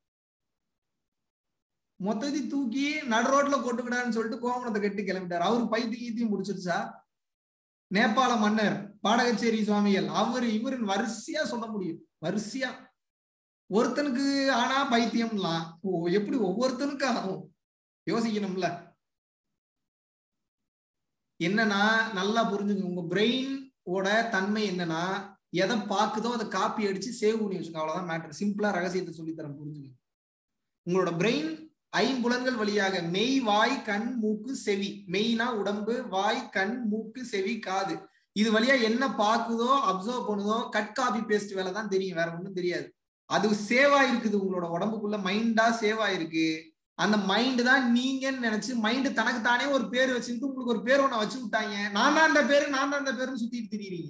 மொத்தத்தி தூக்கி நடு ரோட்ல கொட்டுக்கிடான்னு சொல்லிட்டு கோமணத்தை கட்டி கிளம்பிட்டார் அவரு பைத்தி கீத்தியும் முடிச்சிருச்சா நேபாள மன்னர் பாடகச்சேரி சுவாமிகள் அவரு இவரு வரிசையா சொல்ல முடியும் வரிசையா ஒருத்தனுக்கு ஆனா பைத்தியம்லாம் எப்படி ஒவ்வொருத்தனுக்கும் ஆகும் யோசிக்கணும்ல என்னன்னா நல்லா புரிஞ்சுங்க உங்க பிரெயின் ஓட தன்மை என்னன்னா எதை பாக்குதோ அதை காப்பி அடிச்சு சேவ் பண்ணி வச்சுக்கோ அவ்வளவுதான் மேட்டர் சிம்பிளா ரகசியத்தை சொல்லித்தரேன் புரிஞ்சுங்க உங்களோட பிரெயின் ஐம்புலன்கள் வழியாக மெய் வாய் கண் மூக்கு செவி மெய்னா உடம்பு வாய் கண் மூக்கு செவி காது இது வழியா என்ன பாக்குதோ அப்சர்வ் பண்ணுதோ கட் காப்பி பேஸ்ட் வேலை தான் தெரியும் வேற ஒன்றும் தெரியாது அது சேவ் ஆயிருக்குது உங்களோட உடம்புக்குள்ள மைண்டா சேவ் ஆயிருக்கு அந்த மைண்ட் தான் நீங்கன்னு நினைச்சு மைண்ட் தனக்கு தானே ஒரு பேர் வச்சுட்டு உங்களுக்கு ஒரு பேர் ஒண்ணு வச்சு விட்டாங்க நான் தான் அந்த பேரு நான் தான் அந்த பேருன்னு சுத்திட்டு திரியுறீங்க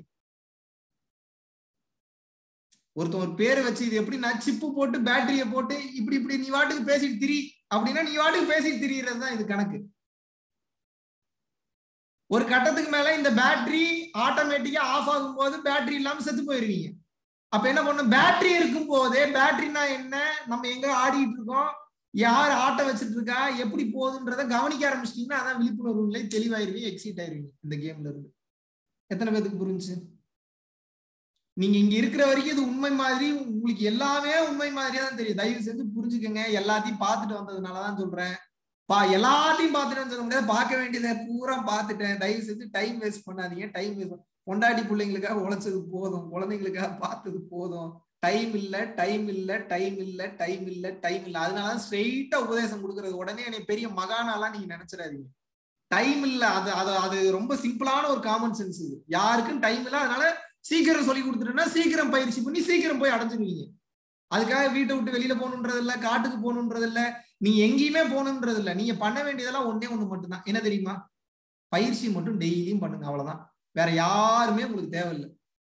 ஒருத்தன் ஒரு பேர் வச்சு இது எப்படின்னா சிப்பு போட்டு பேட்டரிய போட்டு இப்படி இப்படி நீ வாட்டுக்கு பேசிட்டு திரி அப்படின்னா நீ வாட்டுக்கு பேசிட்டு திரியறது தான் இது கணக்கு ஒரு கட்டத்துக்கு மேல இந்த பேட்டரி ஆட்டோமேட்டிக்கா ஆஃப் ஆகும் போது பேட்டரி இல்லாம செத்து போயிருவீங்க அப்ப என்ன பண்ணும் பேட்டரி இருக்கும் போதே பேட்டரினா என்ன நம்ம எங்க ஆடிட்டு இருக்கோம் யார் ஆட்ட வச்சுட்டு இருக்கா எப்படி போகுதுன்றத கவனிக்க ஆரம்பிச்சிட்டீங்கன்னா அதான் விழிப்புணர்வு நிலை தெளிவாயிருவீங்க எக்ஸிட் ஆயிருவீங்க இந்த கேம்ல இருந்து எத்தனை பேத்துக்கு புரிஞ்சு நீங்க இங்க இருக்கிற வரைக்கும் இது உண்மை மாதிரி உங்களுக்கு எல்லாமே உண்மை மாதிரியா தான் தெரியும் தயவு செஞ்சு புரிஞ்சுக்கங்க எல்லாத்தையும் பார்த்துட்டு வந்ததுனாலதான் சொல்றேன் பா எல்லாத்தையும் பார்த்துட்டேன்னு சொல்ல முடியாது பார்க்க வேண்டியதை பூரா பார்த்துட்டேன் தயவு செஞ்சு டைம் வேஸ்ட் பண்ணாதீங்க டைம் வேஸ்ட் பொண்டாட்டி பிள்ளைங்களுக்காக உழைச்சது போதும் குழந்தைங்களுக்காக பார்த்தது போதும் டைம் இல்ல டைம் இல்ல டைம் இல்ல டைம் இல்ல டைம் இல்ல அதனால ஸ்ட்ரெயிட்டா உபதேசம் கொடுக்கறது உடனே என்னை பெரிய மகானாலாம் நீங்க நினைச்சிடாதீங்க டைம் இல்ல அது அது அது ரொம்ப சிம்பிளான ஒரு காமன் சென்ஸ் இது யாருக்கும் டைம் இல்ல அதனால சீக்கிரம் சொல்லி கொடுத்துட்டேன்னா சீக்கிரம் பயிற்சி பண்ணி சீக்கிரம் போய் அடைஞ்சிருவீங்க அதுக்காக வீட்டை விட்டு வெளியில போகணுன்றது இல்ல காட்டுக்கு போகணுன்றது இல்ல நீங்க எங்கேயுமே போகணுன்றது இல்ல நீங்க பண்ண வேண்டியதெல்லாம் ஒன்னே ஒண்ணு மட்டும்தான் என்ன தெரியுமா பயிற்சி மட்டும் டெய்லியும் பண்ணுங்க அவ்வளவுதான் வேற யாருமே உங்களுக்கு தேவையில்லை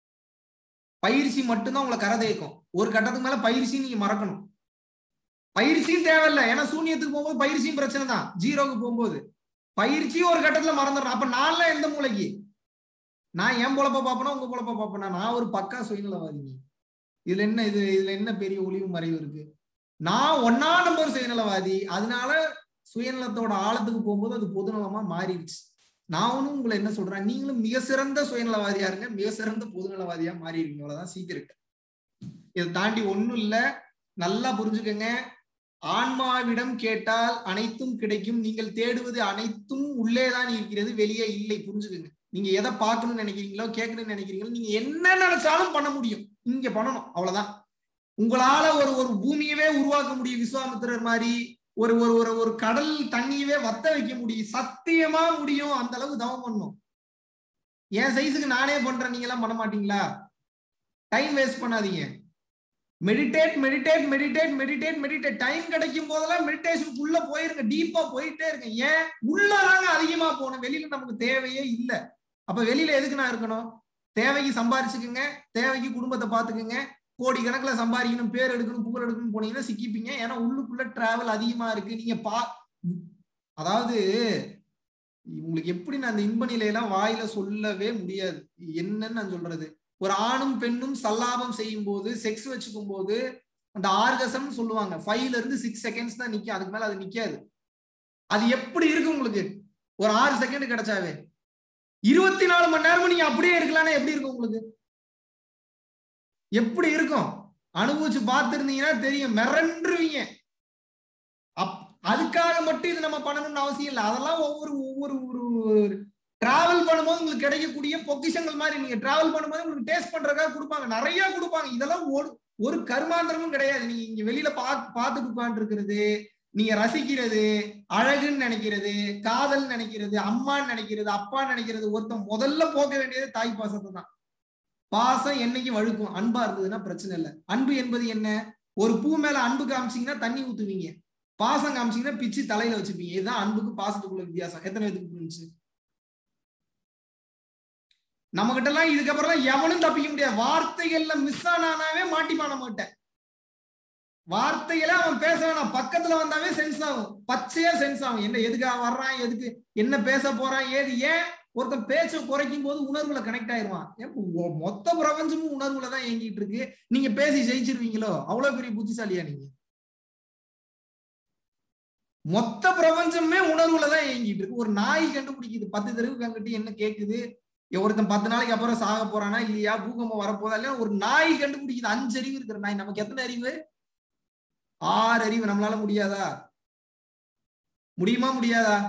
பயிற்சி மட்டும்தான் உங்களை கரை தேய்க்கும் ஒரு கட்டத்துக்கு மேல பயிற்சி நீங்க மறக்கணும் பயிற்சியும் தேவையில்லை ஏன்னா சூன்யத்துக்கு போகும்போது பயிற்சியும் பிரச்சனை தான் ஜீரோக்கு போகும்போது பயிற்சியும் ஒரு கட்டத்துல மறந்துடுறோம் அப்ப நான்லாம் எந்த மூளைக்கு நான் என் பொழப்ப பாப்பனா உங்க பொழப்ப பாப்பனா நான் ஒரு பக்கா சுயநலவாதிங்க இதுல என்ன இது இதுல என்ன பெரிய ஒளிவு மறைவு இருக்கு நான் ஒன்னா நம்பர் சுயநலவாதி அதனால சுயநலத்தோட ஆழத்துக்கு போகும்போது அது பொதுநலமா மாறிடுச்சு நானும் உங்களை என்ன சொல்றேன் நீங்களும் மிக சிறந்த சுயநலவாதியா இருங்க மிக சிறந்த பொதுநலவாதியா மாறிடுவீங்க அவ்வளவுதான் சீக்கிரம் இதை தாண்டி ஒண்ணும் இல்ல நல்லா புரிஞ்சுக்கங்க ஆன்மாவிடம் கேட்டால் அனைத்தும் கிடைக்கும் நீங்கள் தேடுவது அனைத்தும் உள்ளேதான் இருக்கிறது வெளியே இல்லை புரிஞ்சுக்கங்க நீங்க எதை பார்க்கணும்னு நினைக்கிறீங்களோ கேட்கணும்னு நினைக்கிறீங்களோ நீங்க என்ன நினைச்சாலும் பண்ண முடியும் இங்க பண்ணணும் அவ்வளவுதான் உங்களால ஒரு ஒரு பூமியவே உருவாக்க முடியும் விஸ்வாமித்திரர் மாதிரி ஒரு ஒரு ஒரு ஒரு கடல் தண்ணியவே வத்த வைக்க முடியும் சத்தியமா முடியும் அந்த அளவுக்கு தவம் பண்ணும் என் சைஸுக்கு நானே பண்றேன் நீங்க எல்லாம் பண்ண மாட்டீங்களா டைம் வேஸ்ட் பண்ணாதீங்க meditate meditate meditate meditate meditate time கிடைக்கும் போதெல்லாம் மெடிடேஷன் உள்ள போயிருங்க டீப்பா போயிட்டே இருங்க ஏன் உள்ளதாங்க அதிகமா போகணும் வெளியில நமக்கு தேவையே இல்ல அப்ப வெளியில எதுக்கு நான் இருக்கணும் தேவைக்கு சம்பாரிச்சுக்குங்க தேவைக்கு குடும்பத்தை பாத்துக்குங்க கோடி கணக்குல சம்பாதிக்கணும் பேர் எடுக்கணும் புகழ் எடுக்கணும் போனீங்கன்னா சிக்கிப்பீங்க ஏன்னா உள்ளுக்குள்ள டிராவல் அதிகமா இருக்கு நீங்க பா அதாவது உங்களுக்கு எப்படி நான் அந்த இன்ப நிலையெல்லாம் வாயில சொல்லவே முடியாது என்னன்னு நான் சொல்றது ஒரு ஆணும் பெண்ணும் சல்லாபம் செய்யும் போது செக்ஸ் வச்சுக்கும் போது அந்த ஆர்கசம் சொல்லுவாங்க ஃபைவ்ல இருந்து சிக்ஸ் செகண்ட்ஸ் தான் நிக்கும் அதுக்கு மேல அது நிக்காது அது எப்படி இருக்கு உங்களுக்கு ஒரு ஆறு செகண்ட் கிடைச்சாவே இருபத்தி நாலு மணி நேரமும் நீங்க அப்படியே இருக்கலாம்னா எப்படி இருக்கும் உங்களுக்கு எப்படி இருக்கும் அனுபவிச்சு பார்த்திருந்தீங்கன்னா தெரியும் மிரண்டுருவீங்க அப் அதுக்காக மட்டும் இது நம்ம பண்ணணும்னு அவசியம் இல்லை அதெல்லாம் ஒவ்வொரு ஒவ்வொரு ஒரு டிராவல் பண்ணும்போது உங்களுக்கு கிடைக்கக்கூடிய பொக்கிஷங்கள் மாதிரி நீங்க டிராவல் பண்ணும்போது உங்களுக்கு டேஸ்ட் பண்றதுக்காக கொடுப்பாங்க நிறைய கொடுப்பாங்க இதெல்லாம் ஒரு ஒரு கருமாந்திரமும் கிடையாது நீங்க இங்க வெளியில பா பார்த்துட்டு உட்காந்துருக்கிறது நீங்க ரசிக்கிறது அழகுன்னு நினைக்கிறது காதல் நினைக்கிறது அம்மான்னு நினைக்கிறது அப்பான்னு நினைக்கிறது ஒருத்தன் முதல்ல போக்க வேண்டியது தாய் பாசத்தை தான் பாசம் என்னைக்கு வழுக்கும் அன்பா இருந்ததுன்னா பிரச்சனை இல்லை அன்பு என்பது என்ன ஒரு பூ மேல அன்பு காமிச்சீங்கன்னா தண்ணி ஊத்துவீங்க பாசம் காமிச்சீங்கன்னா பிச்சு தலையில வச்சுப்பீங்க இதுதான் அன்புக்கு பாசத்துக்குள்ள வித்தியாசம் எத்தனை பேருக்கு புரிஞ்சு நம்ம கிட்ட எல்லாம் இதுக்கப்புறம் எவனும் தப்பிக்க முடியாது வார்த்தைகள்ல மிஸ் ஆனாவே மாட்டிப்பான மாட்டேன் வார்த்தைகள அவன் பேச வேணாம் பக்கத்துல வந்தாவே சென்ஸ் ஆகும் பச்சையா சென்ஸ் ஆகும் என்ன எதுக்காக வர்றான் எதுக்கு என்ன பேச போறான் ஏது ஏன் ஒருத்தன் பேச்ச குறைக்கும் போது உணர்வுல கனெக்ட் ஆயிருவான் மொத்த பிரபஞ்சமும் உணர்வுல தான் இயங்கிட்டு இருக்கு நீங்க பேசி ஜெயிச்சிருவீங்களோ அவ்வளவு பெரிய புத்திசாலியா நீங்க மொத்த பிரபஞ்சமே உணர்வுல தான் இயங்கிட்டு இருக்கு ஒரு நாய் கண்டுபிடிக்குது பத்து தெருவுக்கு அங்கிட்டு என்ன கேக்குது ஒருத்தன் பத்து நாளைக்கு அப்புறம் சாக போறானா இல்லையா பூகம்பம் வரப்போதா இல்லையா ஒரு நாய் கண்டுபிடிக்குது அஞ்சு அறிவு இருக்கிற நாய் நமக்கு எத்தனை அறிவு ஆறு அறிவு நம்மளால முடியாதா முடியுமா முடியாதா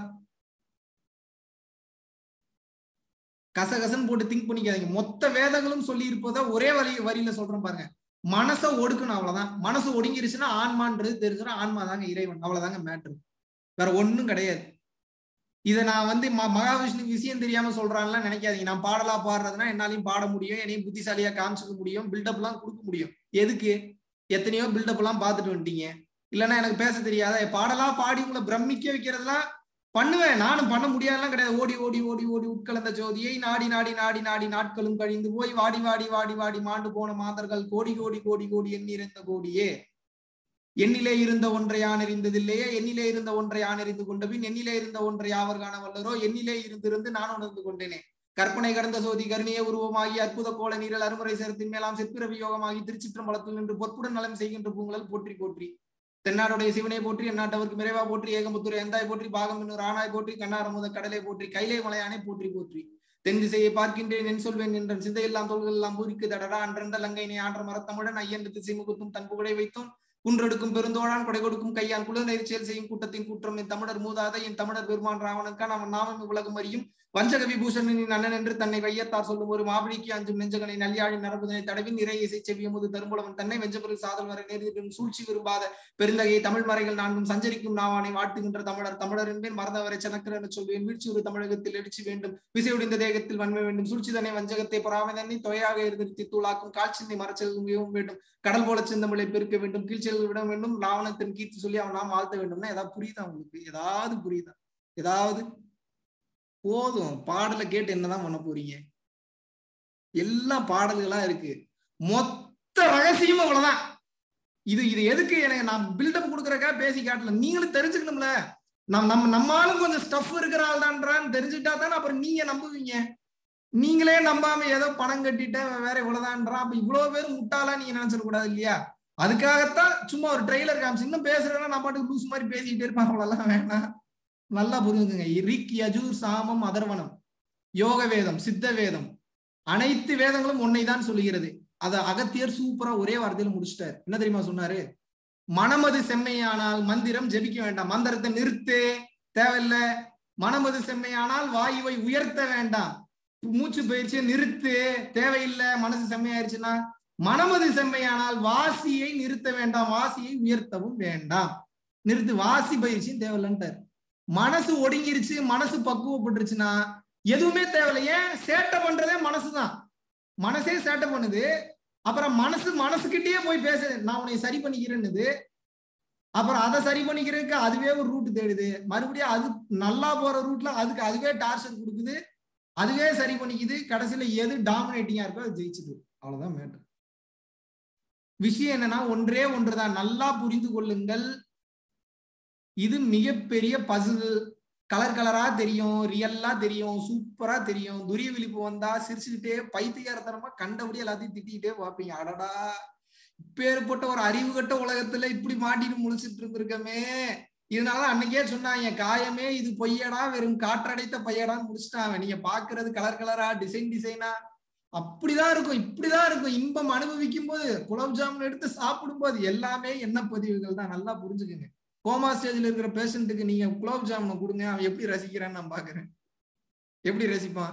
கசகசன்னு போட்டு திங்க் பண்ணிக்காதீங்க மொத்த வேதங்களும் சொல்லி இருப்பதா ஒரே வரி வரியில சொல்றேன் பாருங்க மனசை ஒடுக்கணும் அவ்வளவுதான் மனசு ஒடுங்கிருச்சுன்னா ஆன்மான்றது தெரிஞ்சிடும் ஆன்மா தாங்க இறைவன் அவ்வளவுதாங்க மேட்ரு வேற ஒண்ணும் கிடையாது இதை நான் வந்து ம மகாவிஷ்ணுக்கு விஷயம் தெரியாம சொல்றான்லாம் நினைக்காதீங்க நான் பாடலா பாடுறதுனா என்னாலையும் பாட முடியும் என்னையும் புத்திசாலியா காமிச்சுக்க முடியும் பில்டப் எல்லாம் கொடுக்க முடியும் எதுக்கு எத்தனையோ பில்டப் எல்லாம் பார்த்துட்டு வந்துட்டீங்க இல்லைன்னா எனக்கு பேச தெரியாத பாடலா பாடி உங்களை பிரமிக்க வைக்கிறதெல்லாம் பண்ணுவேன் நானும் பண்ண முடியாதெல்லாம் கிடையாது ஓடி ஓடி ஓடி ஓடி உட்கலந்த ஜோதியை நாடி நாடி நாடி நாடி நாட்களும் கழிந்து போய் வாடி வாடி வாடி வாடி மாண்டு போன மாதர்கள் கோடி கோடி கோடி கோடி எண்ணிருந்த கோடியே எண்ணிலே இருந்த ஒன்றை யான் அறிந்ததில்லையே எண்ணிலே இருந்த ஒன்றை யான் அறிந்து கொண்ட பின் எண்ணிலே இருந்த ஒன்றை யாவர் காண வல்லரோ எண்ணிலே இருந்திருந்து நான் உணர்ந்து கொண்டேனே கற்பனை கடந்த சோதி கருணிய உருவமாகி அற்புத கோல நீரல் அருமுறை சேரத்தின் மேலாம் சிற்பிரவி யோகமாகி திருச்சிற்றம்பலத்தில் நின்று பொற்புடன் நலம் செய்கின்ற பூங்குழல் போற்றி போற்றி தென்னாடுடைய சிவனை போற்றி எந்நாட்டவருக்கு மிரைவா போற்றி ஏகமுத்துரை எந்தாய் போற்றி பாகம் என்னும் ராணாய் போற்றி கண்ணாரமுத கடலை போற்றி கைலை மலையானை போற்றி போற்றி தென் திசையை பார்க்கின்றேன் என் சொல்வேன் என்ற சிந்தையெல்லாம் தோள்கள் எல்லாம் பூரிக்கு தடடா அன்றந்த லங்கைனை ஆன்ற மரத்தமுடன் ஐயன் திசை முகத்தும் தன் புகழை வைத்தும் குன்றெடுக்கும் பெருந்தோழான் கொடை கொடுக்கும் கையான் குளிர் நெரிச்சல் செய்யும் கூட்டத்தின் கூற்றம் என் தமிழர் மூதாத என் தமிழர் பெருமான் ராவணன்கான் அவன் நாமம் உலகம் அறியும் வஞ்சக விபூஷணனின் அண்ணன் என்று தன்னை வையத்தார் சொல்லும் ஒரு மாவடிக்கு அஞ்சும் நெஞ்சகனை நல்யாழி நரம்புதனை தடவி நிறைய இசை செவியமுது தரும்புலவன் தன்னை வெஞ்சபொருள் சாதல் வரை நேரிடும் சூழ்ச்சி விரும்பாத பெருந்தகையை தமிழ் மறைகள் நான்கும் சஞ்சரிக்கும் நாவானை வாட்டுகின்ற தமிழர் தமிழர் என்பேன் மறந்தவரை சனக்கர் என சொல்வேன் வீழ்ச்சி ஒரு தமிழகத்தில் எழுச்சி வேண்டும் விசையுடிந்த தேகத்தில் வன்மை வேண்டும் சூழ்ச்சிதனை வஞ்சகத்தை பொறாமைதனை தொகையாக இருந்து தூளாக்கும் கால்ச்சிந்தை மரச்செல்வும் வேண்டும் கடல் போல சிந்தமிழை பெருக்க வேண்டும் கீழ்ச்செல்கள் விட வேண்டும் ராவணத்தின் கீர்த்தி சொல்லி அவன் நாம் வாழ்த்த வேண்டும்னா ஏதாவது புரியுதா உங்களுக்கு ஏதாவது புரியுதா ஏதாவது போதும் பாடலை கேட்டு என்னதான் பண்ண போறீங்க எல்லாம் பாடல்களா இருக்கு மொத்த ரகசியமும் அவ்வளவுதான் இது இது எதுக்கு எனக்கு நான் பில்டப் கொடுக்குறக்கா பேசி காட்டல நீங்களும் தெரிஞ்சுக்கணும்ல நம் நம்ம நம்மளும் கொஞ்சம் ஸ்டஃப் இருக்கிற ஆள் தான்றான்னு தெரிஞ்சுட்டா தானே அப்புறம் நீங்க நம்புவீங்க நீங்களே நம்பாம ஏதோ பணம் கட்டிட்டேன் வேற இவ்வளவுதான்றான் அப்ப இவ்வளவு பேர் முட்டாளா நீங்க நினைச்சிட கூடாது இல்லையா அதுக்காகத்தான் சும்மா ஒரு ட்ரெய்லர் காமிச்சு இன்னும் பேசுறேன்னா நான் பாட்டுக்கு லூஸ் மாதிரி பேசிக்கிட்டே இருப்பாங்க அவ்வளவுலாம் வேணாம் நல்லா புரிஞ்சுக்குங்க ரிக் யஜூர் சாமம் அதர்வனம் யோக வேதம் சித்த வேதம் அனைத்து வேதங்களும் உன்னை தான் சொல்லுகிறது அத அகத்தியர் சூப்பரா ஒரே வார்த்தையில முடிச்சிட்டார் என்ன தெரியுமா சொன்னாரு மனமது செம்மையானால் மந்திரம் ஜெபிக்க வேண்டாம் மந்திரத்தை நிறுத்து தேவையில்ல மனமது செம்மையானால் வாயுவை உயர்த்த வேண்டாம் மூச்சு பயிற்சியை நிறுத்து தேவையில்லை மனசு செம்மையாயிருச்சுன்னா மனமது செம்மையானால் வாசியை நிறுத்த வேண்டாம் வாசியை உயர்த்தவும் வேண்டாம் நிறுத்து வாசி பயிற்சியும் தேவையில்லைன்ட்டார் மனசு ஒடுங்கிருச்சு மனசு பக்குவப்பட்டுருச்சுன்னா எதுவுமே தேவையில்லை ஏன் சேட்டை பண்றதே மனசுதான் மனசே சேட்டை பண்ணுது அப்புறம் மனசு மனசுக்கிட்டயே போய் பேசுது நான் உன்னை சரி பண்ணிக்கிறேன்னுது அப்புறம் அதை சரி பண்ணிக்கிறதுக்கு அதுவே ஒரு ரூட் தேடுது மறுபடியும் அது நல்லா போற ரூட்ல அதுக்கு அதுவே டார்ச்சர் கொடுக்குது அதுவே சரி பண்ணிக்குது கடைசியில எது டாமினேட்டிங்கா இருக்கோ அது ஜெயிச்சுது அவ்வளவுதான் மேட்டர் விஷயம் என்னன்னா ஒன்றே ஒன்றுதான் நல்லா புரிந்து கொள்ளுங்கள் இது மிகப்பெரிய பசில் கலர் கலரா தெரியும் ரியல்லா தெரியும் சூப்பரா தெரியும் துரிய விழிப்பு வந்தா சிரிச்சுக்கிட்டே பைத்தியகாரத்தனமா கண்டபடி எல்லாத்தையும் திட்டிக்கிட்டே பார்ப்பீங்க அடடா இப்பேற்பட்ட ஒரு அறிவு கட்ட உலகத்துல இப்படி மாட்டிட்டு முழிச்சிட்டு இருந்திருக்கமே இதனால அன்னைக்கே சொன்னாங்க காயமே இது பொய்யடா வெறும் காற்றடைத்த பையடான்னு முடிச்சிட்டாங்க நீங்க பாக்குறது கலர் கலரா டிசைன் டிசைனா அப்படிதான் இருக்கும் இப்படிதான் இருக்கும் இன்பம் அனுபவிக்கும் போது குலோப் ஜாமுன் எடுத்து சாப்பிடும் போது எல்லாமே என்ன பதிவுகள் தான் நல்லா புரிஞ்சுக்குங்க கோமா ஸ்டேஜ்ல இருக்கிற பேஷண்ட்டுக்கு நீங்க குலோப் ஜாமுனை கொடுங்க அவன் எப்படி ரசிக்கிறான்னு நான் பாக்குறேன் எப்படி ரசிப்பான்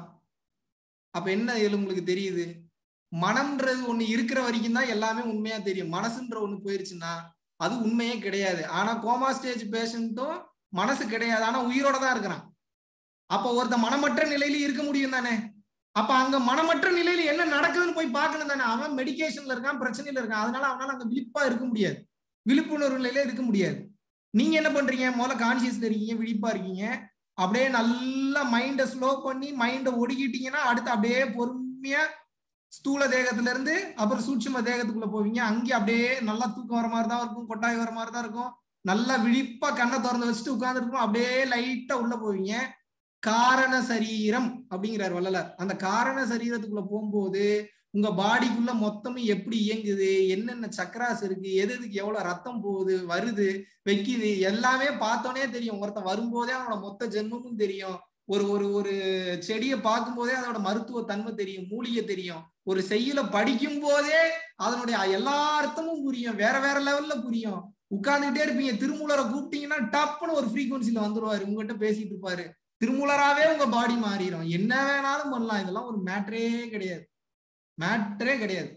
அப்ப என்ன இதுல உங்களுக்கு தெரியுது மனம்ன்றது ஒண்ணு இருக்கிற வரைக்கும் தான் எல்லாமே உண்மையா தெரியும் மனசுன்ற ஒண்ணு போயிருச்சுன்னா அது உண்மையே கிடையாது ஆனா கோமா ஸ்டேஜ் பேஷண்ட்டும் மனசு கிடையாது ஆனா உயிரோட தான் இருக்கிறான் அப்ப ஒருத்த மனமற்ற நிலையில இருக்க முடியும் தானே அப்ப அங்க மனமற்ற நிலையில என்ன நடக்குதுன்னு போய் பார்க்கணும் தானே அவன் மெடிக்கேஷன்ல இருக்கான் பிரச்சனையில இருக்கான் அதனால அவனால அங்க விழிப்பா இருக்க முடியாது விழிப்புணர்வு நிலையில இருக்க முடியாது நீங்க என்ன பண்றீங்க முதல்ல கான்சியஸ்ல இருக்கீங்க விழிப்பா இருக்கீங்க அப்படியே நல்லா மைண்டை ஸ்லோ பண்ணி மைண்டை ஒடுக்கிட்டீங்கன்னா அடுத்து அப்படியே பொறுமையா ஸ்தூல தேகத்துல இருந்து அப்புறம் சூட்சும தேகத்துக்குள்ள போவீங்க அங்கேயே அப்படியே நல்லா தூக்கம் வர மாதிரி தான் இருக்கும் கொட்டாய் வர மாதிரி தான் இருக்கும் நல்லா விழிப்பா கண்ணை திறந்து வச்சுட்டு உட்காந்துருக்கும் அப்படியே லைட்டா உள்ள போவீங்க காரண சரீரம் அப்படிங்கிறார் வள்ளலார் அந்த காரண சரீரத்துக்குள்ள போகும்போது உங்க பாடிக்குள்ள மொத்தமும் எப்படி இயங்குது என்னென்ன சக்கராஸ் இருக்கு எது எதுக்கு எவ்வளவு ரத்தம் போகுது வருது வைக்குது எல்லாமே பார்த்தோன்னே தெரியும் ஒருத்தன் வரும்போதே அவனோட மொத்த ஜென்மமும் தெரியும் ஒரு ஒரு ஒரு செடியை பார்க்கும் போதே அதோட மருத்துவ தன்மை தெரியும் மூலிகை தெரியும் ஒரு செய்யல படிக்கும் போதே அதனுடைய எல்லா அர்த்தமும் புரியும் வேற வேற லெவல்ல புரியும் உட்கார்ந்துகிட்டே இருப்பீங்க திருமூலரை கூப்பிட்டீங்கன்னா டப்புன்னு ஒரு ஃப்ரீக்வன்சில வந்துருவாரு உங்ககிட்ட பேசிட்டு இருப்பாரு திருமூலராவே உங்க பாடி மாறிடும் என்ன வேணாலும் பண்ணலாம் இதெல்லாம் ஒரு மேட்ரே கிடையாது மேட்ரே கிடையாது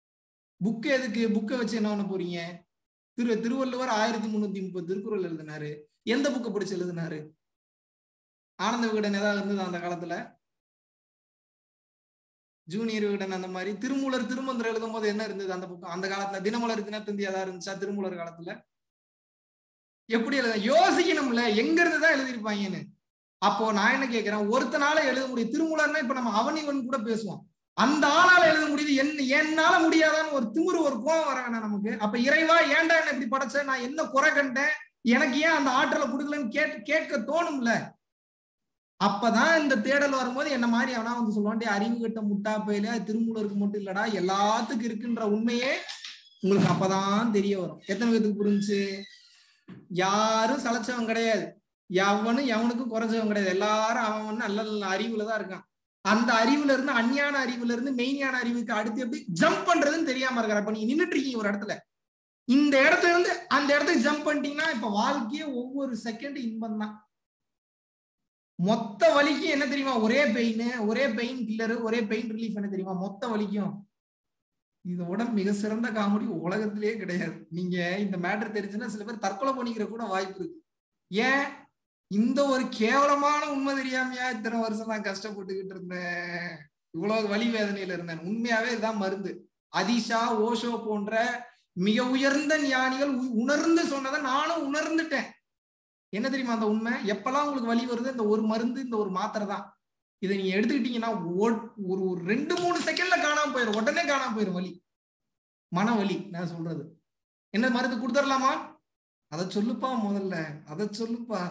புக்கு எதுக்கு புக்கை வச்சு என்ன பண்ண போறீங்க திரு திருவள்ளுவர் ஆயிரத்தி முன்னூத்தி முப்பது திருக்குறள் எழுதினாரு எந்த புக்கை படிச்சு எழுதினாரு ஆனந்த விகடன் ஏதாவது இருந்தது அந்த காலத்துல ஜூனியர் விகடன் அந்த மாதிரி திருமூலர் திருமந்திரம் எழுதும் போது என்ன இருந்தது அந்த புக்கம் அந்த காலத்துல தினமலர் தினத்தந்தி ஏதாவது இருந்துச்சா திருமூலர் காலத்துல எப்படி எழுத யோசிக்கணும்ல எங்க இருந்து தான் எழுதியிருப்பாங்கன்னு அப்போ நான் என்ன கேட்கிறேன் ஒருத்தனால எழுத முடியும் திருமூலர்னா இப்ப நம்ம அவனிவன் கூட பேசுவோம் அந்த ஆளால எழுத முடியுது என்ன என்னால முடியாதான்னு ஒரு திமிரு ஒரு கோவம் வர வேணாம் நமக்கு அப்ப இறைவா ஏன்டா என்ன இப்படி படைச்ச நான் என்ன குறை கண்டேன் எனக்கு ஏன் அந்த ஆற்றலை கொடுக்கலன்னு கேட் கேட்க தோணும்ல அப்பதான் இந்த தேடல் வரும்போது என்ன மாதிரி அவனா வந்து சொல்லுவான் "டேய், அறிவு கட்ட முட்டா பயில திருமூலருக்கு மட்டும் இல்லடா எல்லாத்துக்கும் இருக்குன்ற உண்மையே உங்களுக்கு அப்பதான் தெரிய வரும் எத்தனை பேத்துக்கு புரிஞ்சு யாரும் சளைச்சவன் கிடையாது எவனும் எவனுக்கும் குறைஞ்சவன் கிடையாது எல்லாரும் அவன் நல்ல நல்ல அறிவுல தான் இருக்கான் அந்த அறிவுல இருந்து அஞ்ஞான அறிவுல இருந்து மெய்ஞான அறிவுக்கு அடுத்து எப்படி ஜம்ப் பண்றதுன்னு தெரியாம இருக்கிற அப்ப நீங்க நின்னுட்டு இருக்கீங்க ஒரு இடத்துல இந்த இடத்துல இருந்து அந்த இடத்துக்கு ஜம்ப் பண்ணிட்டீங்கன்னா இப்ப வாழ்க்கையே ஒவ்வொரு செகண்ட் இன்பம் தான் மொத்த வலிக்கும் என்ன தெரியுமா ஒரே பெயின் ஒரே பெயின் கில்லரு ஒரே பெயின் ரிலீஃப் என்ன தெரியுமா மொத்த வலிக்கும் இதோட மிக சிறந்த காமெடி உலகத்திலேயே கிடையாது நீங்க இந்த மேட்டர் தெரிஞ்சுன்னா சில பேர் தற்கொலை பண்ணிக்கிற கூட வாய்ப்பு இருக்கு ஏன் இந்த ஒரு கேவலமான உண்மை தெரியாமையா இத்தனை வருஷம் நான் கஷ்டப்பட்டுக்கிட்டு இருந்தேன் இவ்வளவு வலி வேதனையில இருந்தேன் உண்மையாவே இதுதான் மருந்து அதிஷா ஓஷோ போன்ற மிக உயர்ந்த ஞானிகள் உ- உணர்ந்து சொன்னதை நானும் உணர்ந்துட்டேன் என்ன தெரியுமா அந்த உண்மை எப்பெல்லாம் உங்களுக்கு வலி வருது இந்த ஒரு மருந்து இந்த ஒரு மாத்திரை தான் இதை நீங்க எடுத்துக்கிட்டீங்கன்னா ஒ- ஒரு ஒரு ரெண்டு மூணு செகண்ட்ல காணாம போயிடும் உடனே காணாம போயிடும் வலி மன வலி நான் சொல்றது என்ன மருந்து கொடுத்துடலாமா அதை சொல்லுப்பா முதல்ல அதை சொல்லுப்பா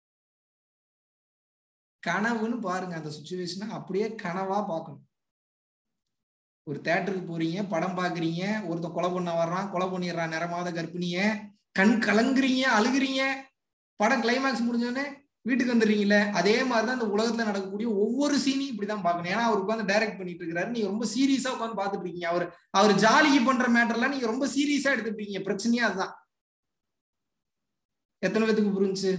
கனவுன்னு பாருங்க அந்த சுச்சுவேஷனை அப்படியே கனவா பார்க்கணும் ஒரு தேட்டருக்கு போறீங்க படம் பாக்குறீங்க ஒருத்தன் கொலை பண்ண வர்றான் கொலை பண்ணிடுறான் நிறமாத கர்ப்பிணிய கண் கலங்குறீங்க அழுகுறீங்க படம் கிளைமேக்ஸ் முடிஞ்சோடனே வீட்டுக்கு வந்துடுறீங்கல்ல அதே மாதிரிதான் இந்த உலகத்துல நடக்கக்கூடிய ஒவ்வொரு சீனையும் இப்படிதான் பார்க்கணும் ஏன்னா அவர் உட்காந்து டைரக்ட் பண்ணிட்டு இருக்காரு நீங்க ரொம்ப சீரியஸா உட்காந்து பாத்துட்டு இருக்கீங்க அவர் அவர் ஜாலிக்கு பண்ற மேட்டர்லாம் நீங்க ரொம்ப சீரியஸா எடுத்துட்டு இருக்கீங்க பிரச்சனையே அதுதான் எத்தனை பேத்துக்கு புரிஞ்சுச்சு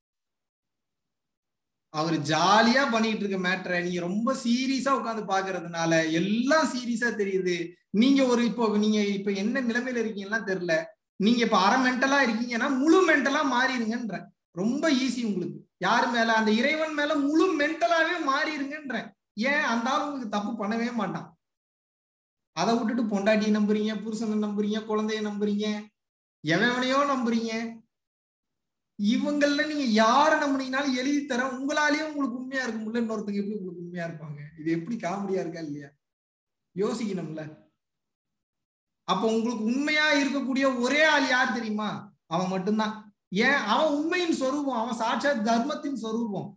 அவர் ஜாலியா பண்ணிட்டு இருக்க மேட்டரை நீங்க ரொம்ப சீரியஸா உட்காந்து பாக்குறதுனால எல்லாம் சீரியஸா தெரியுது நீங்க ஒரு இப்போ நீங்க இப்ப என்ன நிலைமையில இருக்கீங்கன்னா தெரியல நீங்க இப்ப அரை மென்டலா இருக்கீங்கன்னா முழு மென்டலா மாறிடுங்கன்ற ரொம்ப ஈஸி உங்களுக்கு யாரு மேல அந்த இறைவன் மேல முழு மென்டலாவே மாறிடுங்கன்றேன் ஏன் அந்த ஆள் உங்களுக்கு தப்பு பண்ணவே மாட்டான் அதை விட்டுட்டு பொண்டாட்டியை நம்புறீங்க புருஷனை நம்புறீங்க குழந்தைய நம்புறீங்க எவனையோ நம்புறீங்க இவங்கள நீங்க யார நம்புனீங்கனாலும் எழுதி தரேன் உங்களாலேயே உங்களுக்கு உண்மையா இருக்க முடியல இன்னொருத்தங்க எப்படி உங்களுக்கு உண்மையா இருப்பாங்க இது எப்படி காமெடியா இருக்கா இல்லையா யோசிக்கணும்ல அப்ப உங்களுக்கு உண்மையா இருக்கக்கூடிய ஒரே ஆள் யார் தெரியுமா அவன் மட்டும்தான் ஏன் அவன் உண்மையின் சொரூபம் அவன் சாட்சாத் தர்மத்தின் சொரூபம்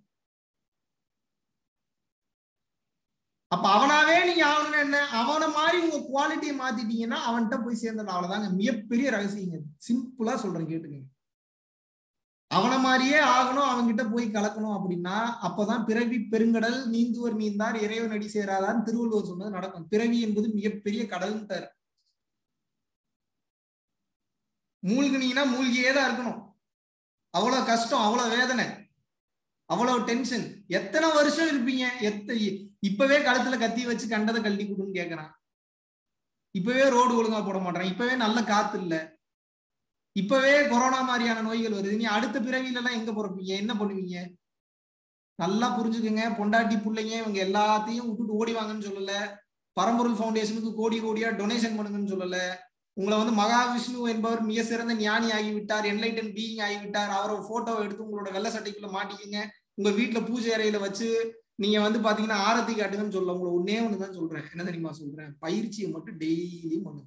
அப்ப அவனாவே நீங்க ஆகணும்னு என்ன அவனை மாதிரி உங்க குவாலிட்டியை மாத்திட்டீங்கன்னா அவன்கிட்ட போய் சேர்ந்தது அவ்வளவுதாங்க மிகப்பெரிய ரகசியங்க சிம்பிளா சொல்றேன் கேட்டுக்கங்க அவன மாதிரியே ஆகணும் அவன்கிட்ட போய் கலக்கணும் அப்படின்னா அப்பதான் பிறவி பெருங்கடல் நீந்துவர் நீந்தார் இறைவன் அடி சேராதான் திருவள்ளுவர் சொன்னது நடக்கும் பிறவி என்பது மிகப்பெரிய கடல்ன்ட்டார் மூழ்கினீங்கன்னா மூழ்கியே தான் இருக்கணும் அவ்வளவு கஷ்டம் அவ்வளவு வேதனை அவ்வளவு டென்ஷன் எத்தனை வருஷம் இருப்பீங்க எத்த இப்பவே கழுத்துல கத்தி வச்சு கண்டதை கழட்டி கொடுன்னு கேக்குறான் இப்பவே ரோடு ஒழுங்கா போட மாட்டான் இப்பவே நல்ல காத்து இல்ல இப்பவே கொரோனா மாதிரியான நோய்கள் வருது நீ அடுத்த பிறவியில எல்லாம் எங்க பிறப்பீங்க என்ன பண்ணுவீங்க நல்லா புரிஞ்சுக்குங்க பொண்டாட்டி பிள்ளைங்க இவங்க எல்லாத்தையும் விட்டுட்டு ஓடிவாங்கன்னு சொல்லல பரம்பொருள் ஃபவுண்டேஷனுக்கு கோடி கோடியா டொனேஷன் பண்ணுங்கன்னு சொல்லல உங்களை வந்து மகாவிஷ்ணு என்பவர் மிக சிறந்த ஞானி ஆகிவிட்டார் என்லைட்டன் பீயிங் ஆகிவிட்டார் அவரை போட்டோவை எடுத்து உங்களோட வெள்ளை சட்டைக்குள்ள மாட்டிக்கங்க உங்க வீட்டுல பூஜை அறையில வச்சு நீங்க வந்து பாத்தீங்கன்னா ஆரத்தி காட்டுங்கன்னு சொல்ல உங்களை ஒன்னே ஒண்ணுதான் சொல்றேன் என்ன தெரியுமா சொல்றேன் பயிற்சியை மட்டும் டெய்லியும் பண்ணுங்க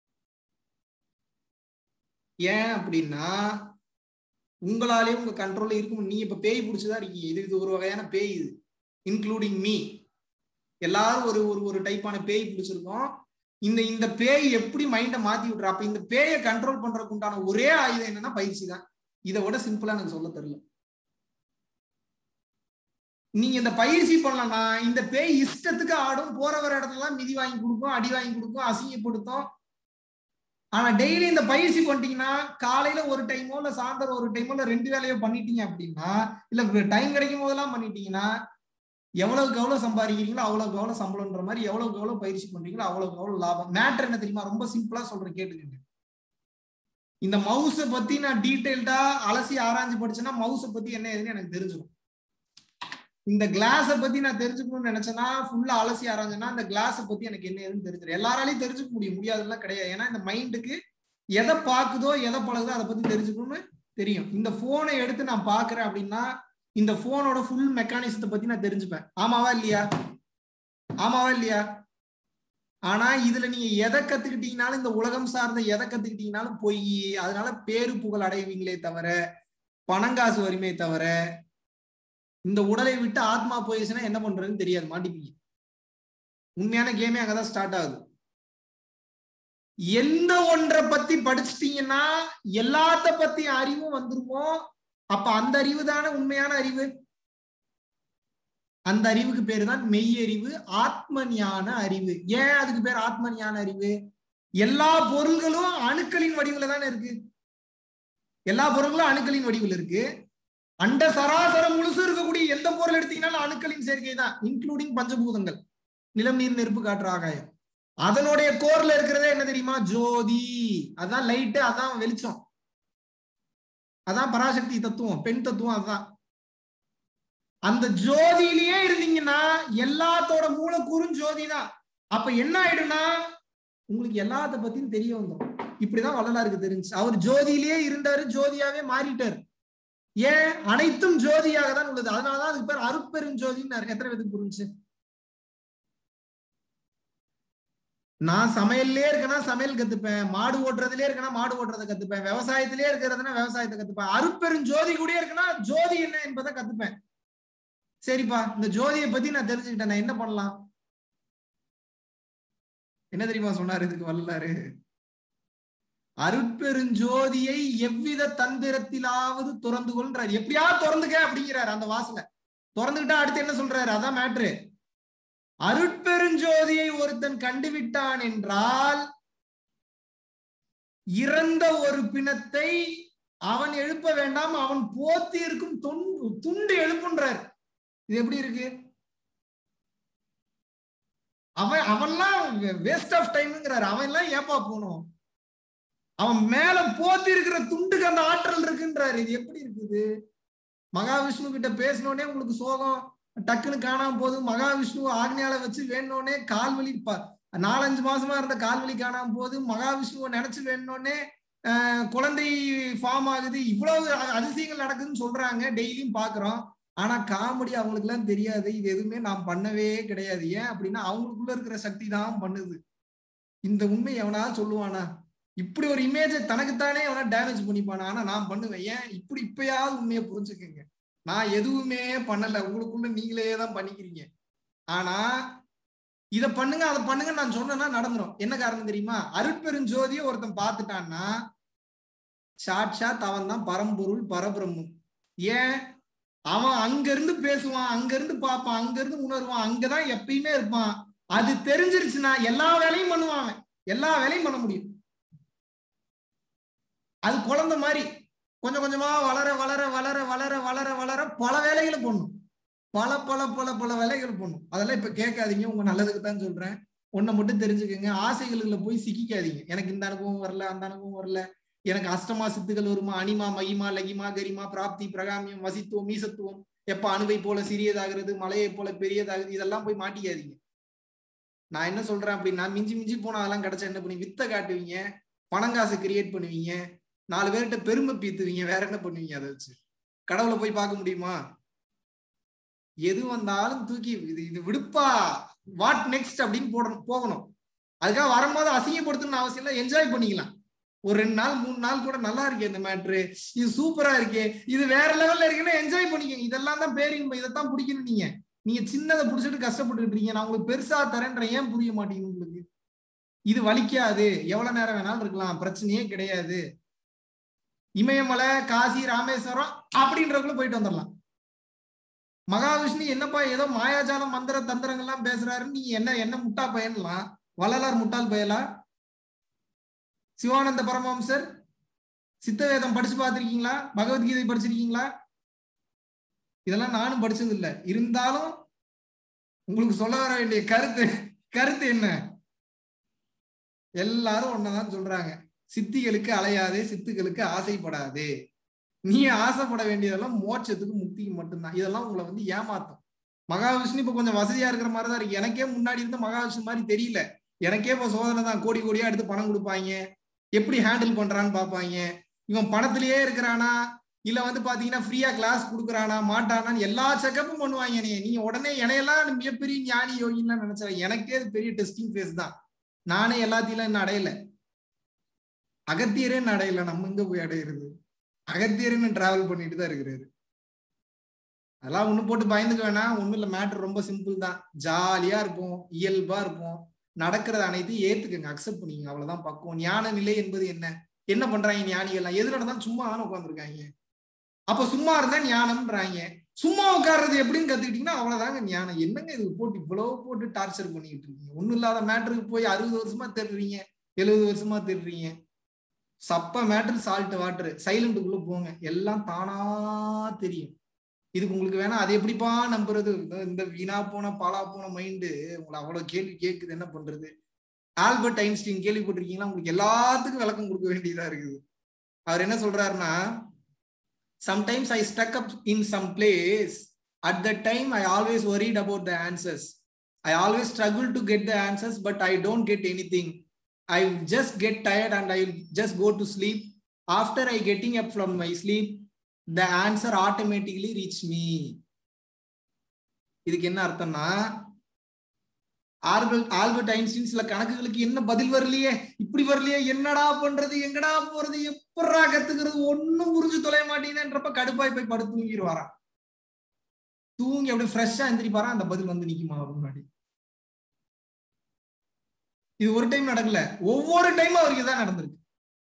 ஏன் அப்படின்னா உங்களாலேயும் உங்க கண்ட்ரோல்ல இருக்கும் நீங்க இப்ப பேய் பிடிச்சதா இருக்கீங்க இது இது ஒரு வகையான பேய் இது இன்க்ளூடிங் மீ எல்லாரும் ஒரு ஒரு ஒரு டைப்பான பேய் பிடிச்சிருக்கோம் இந்த இந்த பேய் எப்படி மைண்டை மாத்தி விட்டுற அப்ப இந்த பேயை கண்ட்ரோல் பண்றதுக்கு உண்டான ஒரே ஆயுதம் என்னன்னா பயிற்சி தான் இதை விட சிம்பிளா எனக்கு சொல்ல தெரியல நீங்க இந்த பயிற்சி பண்ணலன்னா இந்த பேய் இஷ்டத்துக்கு ஆடும் போற வர இடத்துல மிதி வாங்கி கொடுக்கும் அடி வாங்கி கொடுக்கும் அசிங்கப்படுத்தும் ஆனா டெய்லி இந்த பயிற்சி பண்ணிட்டீங்கன்னா காலையில ஒரு டைமோ இல்ல சாயந்தரம் ஒரு டைமோ இல்ல ரெண்டு வேலையோ பண்ணிட்டீங்க அப்படின்னா இல்ல டைம் கிடைக்கும் போதெல்லாம் பண்ணிட்டீங்கன்னா எவ்வளவுக்கு எவ்வளவு சம்பாதிக்கிறீங்களோ அவ்வளவுக்கு எவ்வளவு சம்பளம்ன்ற மாதிரி எவ்வளவுக்கு எவ்வளவு பயிற்சி பண்றீங்களோ அவ்வளவுக்கு எவ்வளவு லாபம் மேட்டர் என்ன தெரியுமா ரொம்ப சிம்பிளா சொல்றேன் கேட்டுக்கங்க இந்த மவுஸை பத்தி நான் டீட்டெயில்டா அலசி ஆராய்ஞ்சு படிச்சேன்னா மவுஸை பத்தி என்ன ஏதுன்னு எனக்கு தெரிஞ்சிடும் இந்த கிளாஸ பத்தி நான் தெரிஞ்சுக்கணும்னு நினைச்சேன்னா ஃபுல்லா அலசி ஆராய்ஞ்சேன்னா இந்த கிளாஸ பத்தி எனக்கு என்ன ஏதுன்னு தெரிஞ்சிடும் எல்லாராலையும் தெரிஞ்சுக்க முடியும் முடியாதுலாம் கிடையாது ஏன்னா இந்த மைண்டுக்கு எதை பாக்குதோ எதை பழகுதோ அதை பத்தி தெரிஞ்சுக்கணும்னு தெரியும் இந்த போனை எடுத்து நான் பாக்குறேன் அப்படின்னா இந்த போனோட ஃபுல் மெக்கானிசத்தை பத்தி நான் தெரிஞ்சுப்பேன் ஆமாவா இல்லையா ஆமாவா இல்லையா ஆனா இதுல நீங்க எதை கத்துக்கிட்டீங்கனாலும் இந்த உலகம் சார்ந்த எதை கத்துக்கிட்டீங்கனாலும் பொய் அதனால பேரு புகழ் அடைவீங்களே தவிர பணங்காசு வறுமையை தவிர இந்த உடலை விட்டு ஆத்மா போயிடுச்சுன்னா என்ன பண்றதுன்னு தெரியாது மாட்டிப்பீங்க உண்மையான கேமே அங்கதான் ஸ்டார்ட் ஆகுது எந்த ஒன்றை பத்தி படிச்சிட்டீங்கன்னா எல்லாத்த பத்தி அறிவும் வந்துருமோ அப்ப அந்த அறிவு தானே உண்மையான அறிவு அந்த அறிவுக்கு பேரு தான் மெய்யறிவு ஆத்ம ஞான அறிவு ஏன் அதுக்கு பேர் ஆத்ம ஞான அறிவு எல்லா பொருள்களும் அணுக்களின் வடிவுல தானே இருக்கு எல்லா பொருள்களும் அணுக்களின் வடிவில் இருக்கு அண்ட சராசரம் முழுசு இருக்கக்கூடிய எந்த பொருள் எடுத்தீங்கன்னாலும் அணுக்களின் சேர்க்கை தான் இன்க்ளூடிங் பஞ்சபூதங்கள் நிலம் நீர் நெருப்பு காற்று ஆகாயம் அதனுடைய கோர்ல இருக்கிறதே என்ன தெரியுமா ஜோதி அதான் லைட்டு அதான் வெளிச்சம் அதான் பராசக்தி தத்துவம் பெண் தத்துவம் அதுதான் அந்த ஜோதியிலேயே இருந்தீங்கன்னா எல்லாத்தோட மூலக்கூறும் ஜோதி தான் அப்ப என்ன ஆயிடும்னா உங்களுக்கு எல்லாத்த பத்தியும் தெரிய வந்துடும் இப்படிதான் வள்ளலாருக்கு தெரிஞ்சு அவர் ஜோதியிலேயே இருந்தாரு ஜோதியாவே மாறிட்டாரு ஏன் அனைத்தும் ஜோதியாக தான் உள்ளது அதனாலதான் அதுக்கு பேர் அருட்பெரும் ஜோதின்னு எத்தனை பேருக்கு புரிஞ்சு நான் சமையல்லே இருக்கேன்னா சமையல் கத்துப்பேன் மாடு ஓட்டுறதுலயே இருக்கேன்னா மாடு ஓட்டுறதை கத்துப்பேன் விவசாயத்திலே இருக்கிறதுனா விவசாயத்தை கத்துப்பேன் அருட்பெரும் ஜோதி கூட இருக்குன்னா ஜோதி என்ன என்பதை கத்துப்பேன் சரிப்பா இந்த ஜோதியை பத்தி நான் தெரிஞ்சுக்கிட்டேன் நான் என்ன பண்ணலாம் என்ன தெரியுமா சொன்னாரு இதுக்கு வல்லாரு அருட்பெருஞ்சோதியை எவ்வித தந்திரத்திலாவது திறந்து கொள்றாரு எப்படியா திறந்துக்க அப்படிங்கிறாரு அந்த வாசல திறந்துகிட்டா அடுத்து என்ன சொல்றாரு அதான் மேட்ரு அருட்பெருஞ்சோதியை ஒருத்தன் கண்டுவிட்டான் என்றால் இறந்த ஒரு பிணத்தை அவன் எழுப்ப வேண்டாம் அவன் போத்தி இருக்கும் தொண்டு துண்டு எழுப்புன்றார் இது எப்படி இருக்கு அவன் அவன்லாம் வேஸ்ட் ஆஃப் டைம்ங்கிறாரு அவன் எல்லாம் ஏப்பா போகணும் அவன் மேல போத்தி இருக்கிற துண்டுக்கு அந்த ஆற்றல் இருக்குன்றாரு இது எப்படி இருக்குது மகாவிஷ்ணு கிட்ட பேசினோடனே உங்களுக்கு சோகம் டக்குன்னு காணாம போது மகாவிஷ்ணு ஆக்னியால வச்சு வேணுனே கால் வலி நாலஞ்சு மாசமா இருந்த கால் வலி காணாம போது மகாவிஷ்ணுவை நினைச்சு வேணுனே குழந்தை ஃபார்ம் ஆகுது இவ்வளவு அதிசயங்கள் நடக்குதுன்னு சொல்றாங்க டெய்லியும் பாக்குறோம் ஆனா காமெடி அவங்களுக்கு எல்லாம் தெரியாது இது எதுவுமே நாம் பண்ணவே கிடையாது ஏன் அப்படின்னா அவங்களுக்குள்ள இருக்கிற சக்தி தான் பண்ணுது இந்த உண்மை எவனாவது சொல்லுவானா இப்படி ஒரு இமேஜை தனக்குத்தானே எவனா டேமேஜ் பண்ணிப்பானா ஆனா நான் பண்ணுவேன் ஏன் இப்படி இப்பயாவது உண்மையை புரிஞ்சுக்கங்க நான் எதுவுமே பண்ணல உங்களுக்குள்ள நீங்களே தான் பண்ணிக்கிறீங்க ஆனா இத பண்ணுங்க அதை பண்ணுங்க நான் சொன்னேன்னா நடந்துரும் என்ன காரணம் தெரியுமா அருட்பெருஞ்சோதிய ஒருத்தன் பார்த்துட்டான்னா சாட்சாத் அவன் தான் பரம்பொருள் பரபிரம்மம் ஏன் அவன் அங்க இருந்து பேசுவான் அங்க இருந்து பார்ப்பான் அங்க இருந்து உணர்வான் அங்கதான் எப்பயுமே இருப்பான் அது தெரிஞ்சிருச்சுன்னா எல்லா வேலையும் பண்ணுவான் எல்லா வேலையும் பண்ண முடியும் அது குழந்தை மாதிரி கொஞ்சம் கொஞ்சமா வளர வளர வளர வளர வளர வளர பல வேலைகளை பண்ணும் பல பல பல பல வேலைகள் பண்ணும் அதெல்லாம் இப்ப கேட்காதீங்க உங்க நல்லதுக்கு தான் சொல்றேன் ஒன்னை மட்டும் தெரிஞ்சுக்கோங்க ஆசைகளுக்குள்ள போய் சிக்கிக்காதீங்க எனக்கு இந்த அனுபவம் வரல அந்த அனுபவம் வரல எனக்கு அஷ்டமா சித்துகள் வருமா அனிமா மகிமா லகிமா கரிமா பிராப்தி பிரகாமியம் வசித்துவம் மீசத்துவம் எப்ப அணுவை போல சிறியதாகிறது மலையை போல பெரியதாகுது இதெல்லாம் போய் மாட்டிக்காதீங்க நான் என்ன சொல்றேன் அப்படின்னா மிஞ்சி மிஞ்சி போனா அதெல்லாம் கிடைச்சா என்ன பண்ணி வித்த காட்டுவீங்க பணங்காசு கிரியேட் பண்ணுவீங்க நாலு பேர்கிட்ட பெருமை பீத்துவீங்க வேற என்ன பண்ணுவீங்க அதை வச்சு கடவுளை போய் பார்க்க முடியுமா எது வந்தாலும் தூக்கி இது இது விடுப்பா வாட் நெக்ஸ்ட் அப்படின்னு போடணும் போகணும் அதுக்காக வரும்போது அசிங்கப்படுத்தணும்னு அவசியம் இல்லை என்ஜாய் பண்ணிக்கலாம் ஒரு ரெண்டு நாள் மூணு நாள் கூட நல்லா இருக்கே இந்த மேட்ரு இது சூப்பரா இருக்கே இது வேற லெவல்ல இருக்குன்னா என்ஜாய் பண்ணிக்கோங்க இதெல்லாம் தான் பேரின்பம் இதைத்தான் பிடிக்கணும் நீங்க நீங்க சின்னதை பிடிச்சிட்டு கஷ்டப்பட்டுட்டு இருக்கீங்க நான் உங்களுக்கு பெருசா தரேன்ற ஏன் புரிய மாட்டேங்குது உங்களுக்கு இது வலிக்காது எவ்வளவு நேரம் வேணாலும் இருக்கலாம் பிரச்சனையே கிடையாது இமயமலை காசி ராமேஸ்வரம் அப்படின்றக்குள்ள போயிட்டு வந்துடலாம் மகாவிஷ்ணு என்னப்பா ஏதோ மாயாஜாலம் மந்திர தந்திரங்கள்லாம் பேசுறாருன்னு நீங்க என்ன என்ன முட்டா பயன்லாம் வள்ளலார் முட்டாள் பயலா சிவானந்த பரமஹம்சர் சித்தவேதம் படிச்சு பார்த்திருக்கீங்களா பகவத்கீதை படிச்சிருக்கீங்களா இதெல்லாம் நானும் படிச்சது இல்லை இருந்தாலும் உங்களுக்கு சொல்ல வர வேண்டிய கருத்து கருத்து என்ன எல்லாரும் ஒன்னதான் சொல்றாங்க சித்திகளுக்கு அலையாதே சித்துகளுக்கு ஆசைப்படாதே நீ ஆசைப்பட வேண்டியதெல்லாம் மோட்சத்துக்கு முக்திக்கு மட்டும்தான் இதெல்லாம் உங்களை வந்து ஏமாத்தும் மகாவிஷ்ணு இப்ப கொஞ்சம் வசதியா இருக்கிற மாதிரி தான் இருக்கு எனக்கே முன்னாடி இருந்த மகாவிஷ்ணு மாதிரி தெரியல எனக்கே இப்ப சோதனை தான் கோடி கோடியா எடுத்து பணம் கொடுப்பாங்க எப்படி ஹேண்டில் பண்றான்னு பாப்பாங்க இவன் பணத்திலேயே இருக்கிறானா இல்ல வந்து பாத்தீங்கன்னா ஃப்ரீயா கிளாஸ் கொடுக்குறானா மாட்டானான்னு எல்லா செக்கப்பும் பண்ணுவாங்க நீ நீ உடனே என்னையெல்லாம் மிகப்பெரிய ஞானி யோகின்லாம் நினைச்சா எனக்கே அது பெரிய டெஸ்டிங் ஃபேஸ் தான் நானே எல்லாத்தையும் இன்னும் அடையல அகத்தியரே இன்னும் அடையல நம்ம எங்க போய் அடையிறது அகத்தியர்னு டிராவல் பண்ணிட்டு தான் இருக்கிறாரு அதெல்லாம் ஒண்ணு போட்டு பயந்துக்க வேணாம் ஒண்ணும் இல்ல மேட்டர் ரொம்ப சிம்பிள் தான் ஜாலியா இருப்போம் இயல்பா இருப்போம் நடக்கிறது அனைத்தையும் ஏத்துக்கங்க அக்செப்ட் பண்ணிங்க அவ்வளவுதான் பக்குவம் ஞான நிலை என்பது என்ன என்ன பண்றாங்க ஞானிகள்லாம் எது நடந்தாலும் சும்மா தானே உட்காந்துருக்காங்க அப்ப சும்மா இருந்தா ஞானம்ன்றாங்க சும்மா உட்கார்றது எப்படின்னு கத்துக்கிட்டீங்கன்னா அவ்வளவுதாங்க ஞானம் என்னங்க இது போட்டு இவ்வளவு போட்டு டார்ச்சர் பண்ணிட்டு இருக்கீங்க ஒண்ணும் இல்லாத மேட்டருக்கு போய் அறுபது வருஷமா தேடுறீங்க எழுபது வருஷமா தேடுறீங்க சப்ப மேட்டர் சால்ட் வாட்டர் சைலண்ட்டுக்குள்ள போங்க எல்லாம் தானா தெரியும் இதுக்கு உங்களுக்கு வேணா அது எப்படிப்பா நம்புறது இந்த வீணா போன பாலா போன மைண்டு உங்களை அவ்வளவு கேள்வி கேட்குது என்ன பண்றது ஆல்பர்ட் ஐன்ஸ்டீன் கேள்விப்பட்டிருக்கீங்களா உங்களுக்கு எல்லாத்துக்கும் விளக்கம் கொடுக்க வேண்டியதா இருக்குது அவர் என்ன சொல்றாருன்னா sometimes i stuck up in some place at that time i always worried about the answers i always struggle to get the answers but i don't get anything i just get tired and i just go to sleep after i getting up from my sleep the answer automatically reach me இதுக்கு என்ன அர்த்தம்னா ஆல்பர்ட் ஆல்பர்ட் ஐன்ஸ்டீன் சில கணக்குகளுக்கு என்ன பதில் வரலையே இப்படி வரலையே என்னடா பண்றது எங்கடா போறது எப்படா கத்துக்கிறது ஒண்ணும் புரிஞ்சு தொலைய மாட்டேங்கிறப்ப கடுப்பாய் போய் படுத்து தூங்கிடுவாராம் தூங்கி அப்படியே ஃப்ரெஷ்ஷா எந்திரிப்பாரா அந்த பதில் வந்து நிக்குமா அவர் முன்னாடி இது ஒரு டைம் நடக்கல ஒவ்வொரு டைமும் அவருக்கு இதான் நடந்திருக்கு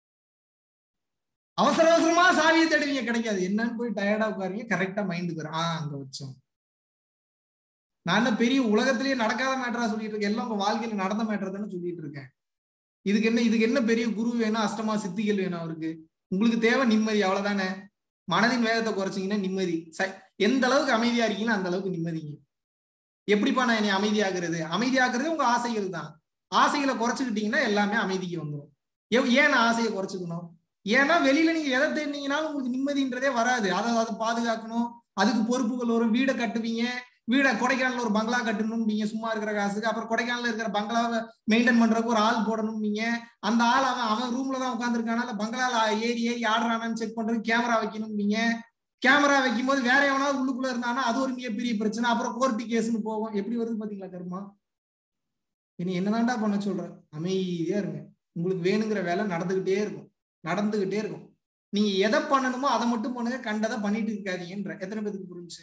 அவசர அவசரமா சாவியை தேடுவீங்க கிடைக்காது என்னன்னு போய் டயர்டா உட்காருவீங்க கரெக்டா மைண்டுக்கு வரும் ஆஹ் அங்க வச்சோம் நான் என்ன பெரிய உலகத்திலேயே நடக்காத மேட்டரா சொல்லிட்டு இருக்கேன் எல்லாம் உங்க வாழ்க்கையில நடந்த மேட்டர் தானே சொல்லிட்டு இருக்கேன் இதுக்கு என்ன இதுக்கு என்ன பெரிய குரு வேணும் அஷ்டமா சித்திகள் வேணும் அவருக்கு உங்களுக்கு தேவை நிம்மதி அவ்வளவுதானே மனதின் வேகத்தை குறைச்சிங்கன்னா நிம்மதி எந்த அளவுக்கு அமைதியா இருக்கீங்களோ அந்த அளவுக்கு நிம்மதிங்க எப்படிப்பா நான் என்னை அமைதியாகிறது அமைதியாக்குறது உங்க ஆசைகள் தான் ஆசைகளை குறைச்சிக்கிட்டீங்கன்னா எல்லாமே அமைதிக்கு வந்துடும் ஏன் நான் ஆசையை குறைச்சிக்கணும் ஏன்னா வெளியில நீங்க எதை தேடினீங்கனாலும் உங்களுக்கு நிம்மதின்றதே வராது அதை அதை பாதுகாக்கணும் அதுக்கு பொறுப்புகள் வரும் வீடை கட்டுவீங்க வீடை கொடைக்கானல ஒரு பங்களா கட்டணும் நீங்க சும்மா இருக்கிற காசுக்கு அப்புறம் கொடைக்கானல இருக்கிற பங்களாவை மெயின்டைன் பண்றதுக்கு ஒரு ஆள் போடணும் நீங்க அந்த ஆள் அவன் அவன் ரூம்ல தான் உட்காந்துருக்கானா பங்களால ஏறி ஏறி ஆடுறானான்னு செக் பண்றது கேமரா வைக்கணும் நீங்க கேமரா வைக்கும் போது வேற எவனாவது உள்ளுக்குள்ள இருந்தானா அது ஒரு மிகப்பெரிய பிரச்சனை அப்புறம் கோர்ட்டு கேஸ்னு போகும் எப்படி வருது பாத்தீங்களா கருமா இனி என்னதான்டா பண்ண சொல்றேன் அமைதியா இருங்க உங்களுக்கு வேணுங்கிற வேலை நடந்துகிட்டே இருக்கும் நடந்துகிட்டே இருக்கும் நீங்க எதை பண்ணணுமோ அதை மட்டும் பண்ணுங்க கண்டதை பண்ணிட்டு இருக்காதீங்கன்ற எத்தனை பேருக்கு புரிஞ்சு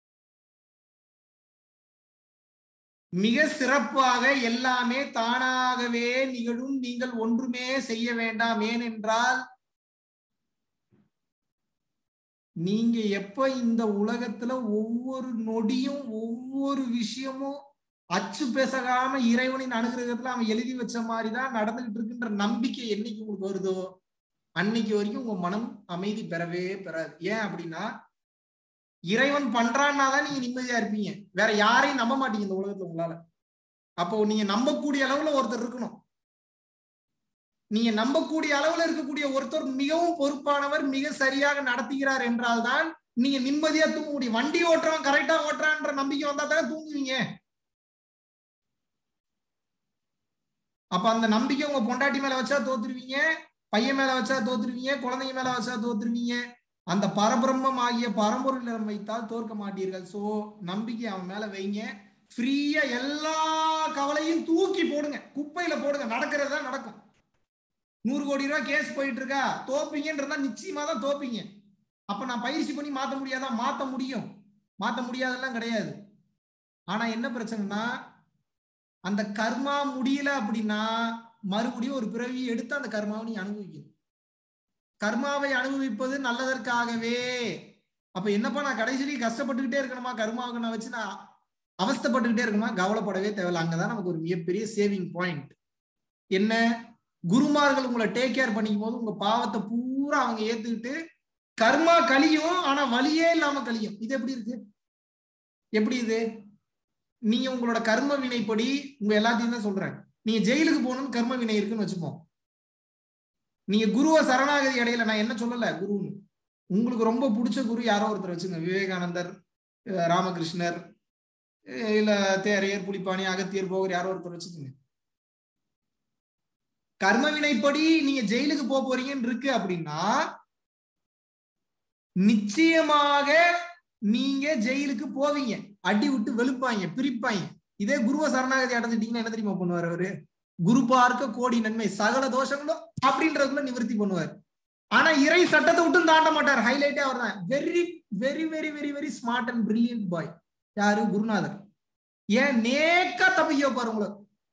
மிக சிறப்பாக எல்லாமே தானாகவே நிகழும் நீங்கள் ஒன்றுமே செய்ய வேண்டாம் ஏனென்றால் நீங்க எப்ப இந்த உலகத்துல ஒவ்வொரு நொடியும் ஒவ்வொரு விஷயமும் அச்சு பேசகாம இறைவனின் அனுகிரகத்துல அவன் எழுதி வச்ச மாதிரிதான் நடந்துகிட்டு இருக்குன்ற நம்பிக்கை என்னைக்கு உங்களுக்கு வருதோ அன்னைக்கு வரைக்கும் உங்க மனம் அமைதி பெறவே பெறாது ஏன் அப்படின்னா இறைவன் பண்றான்னா தான் நீங்க நிம்மதியா இருப்பீங்க வேற யாரையும் நம்ப மாட்டீங்க இந்த உலகத்துல உங்களால அப்போ நீங்க நம்பக்கூடிய அளவுல ஒருத்தர் இருக்கணும் நீங்க நம்பக்கூடிய அளவுல இருக்கக்கூடிய ஒருத்தர் மிகவும் பொறுப்பானவர் மிக சரியாக நடத்துகிறார் என்றால் தான் நீங்க நிம்மதியா தூங்க முடியும் வண்டி ஓட்டுறவன் கரெக்டா ஓட்டுறான்ற நம்பிக்கை வந்தா தானே தூங்குவீங்க அப்ப அந்த நம்பிக்கை உங்க பொண்டாட்டி மேல வச்சா தோத்துருவீங்க பையன் மேல வச்சா தோத்துருவீங்க குழந்தைங்க மேல வச்சா தோத்துருவீங்க அந்த பரபிரம்மம் ஆகிய பரம்பொருளிடம் வைத்தால் தோற்க மாட்டீர்கள் சோ நம்பிக்கை அவன் மேல வைங்க ஃப்ரீயா எல்லா கவலையும் தூக்கி போடுங்க குப்பையில போடுங்க நடக்கிறது தான் நடக்கும் நூறு கோடி ரூபாய் கேஸ் போயிட்டு இருக்கா தோப்பீங்கன்றதா நிச்சயமா தான் தோப்பீங்க அப்ப நான் பயிற்சி பண்ணி மாத்த முடியாதா மாத்த முடியும் மாத்த முடியாதெல்லாம் கிடையாது ஆனா என்ன பிரச்சனைனா அந்த கர்மா முடியல அப்படின்னா மறுபடியும் ஒரு பிறவி எடுத்து அந்த கர்மாவை நீ அனுபவிக்கணும் கர்மாவை அனுபவிப்பது நல்லதற்காகவே அப்ப என்னப்பா நான் கடைசியிலேயே கஷ்டப்பட்டுக்கிட்டே இருக்கணுமா கர்மாவுக்கு நான் வச்சு நான் அவஸ்தப்பட்டுக்கிட்டே இருக்கணுமா கவலைப்படவே தேவையில்ல அங்கதான் நமக்கு ஒரு மிகப்பெரிய சேவிங் பாயிண்ட் என்ன குருமார்கள் உங்களை டேக் கேர் பண்ணிக்கும் போது உங்க பாவத்தை பூரா அவங்க ஏத்துக்கிட்டு கர்மா கழியும் ஆனா வழியே இல்லாம கழியும் இது எப்படி இருக்கு எப்படி இது நீங்க உங்களோட கர்ம வினைப்படி உங்க எல்லாத்தையும் தான் சொல்றேன் நீங்க ஜெயிலுக்கு போகணும்னு கர்ம வினை இருக்குன்னு வச்சுப்போம் நீங்க குருவை சரணாகதி அடையல நான் என்ன சொல்லல குருன்னு உங்களுக்கு ரொம்ப பிடிச்ச குரு யாரோ ஒருத்தர் வச்சுங்க விவேகானந்தர் ராமகிருஷ்ணர் அஹ் இல்ல தேரையர் புலிப்பாணி அகத்தியர் போகர் யாரோ ஒருத்தர் வச்சுக்கோங்க கர்ம வினைப்படி நீங்க ஜெயிலுக்கு போக போறீங்கன்னு இருக்கு அப்படின்னா நிச்சயமாக நீங்க ஜெயிலுக்கு போவீங்க அடி விட்டு வெளுப்பாங்க பிரிப்பாங்க இதே குருவ சரணாகதி அடைஞ்சிட்டீங்கன்னா என்ன தெரியுமா பண்ணுவார் அவரு குரு பார்க்க கோடி நன்மை சகல தோஷங்களும் அப்படின்றதுக்குள்ள நிவர்த்தி பண்ணுவார் ஆனா இறை சட்டத்தை விட்டும் தாண்ட மாட்டார் ஹைலைட்டே அவர் தான் very very very very very smart and brilliant boy யாரு குருநாதர் ஏன் நேக்கா தப்பிக்க வைப்பாரு உங்களை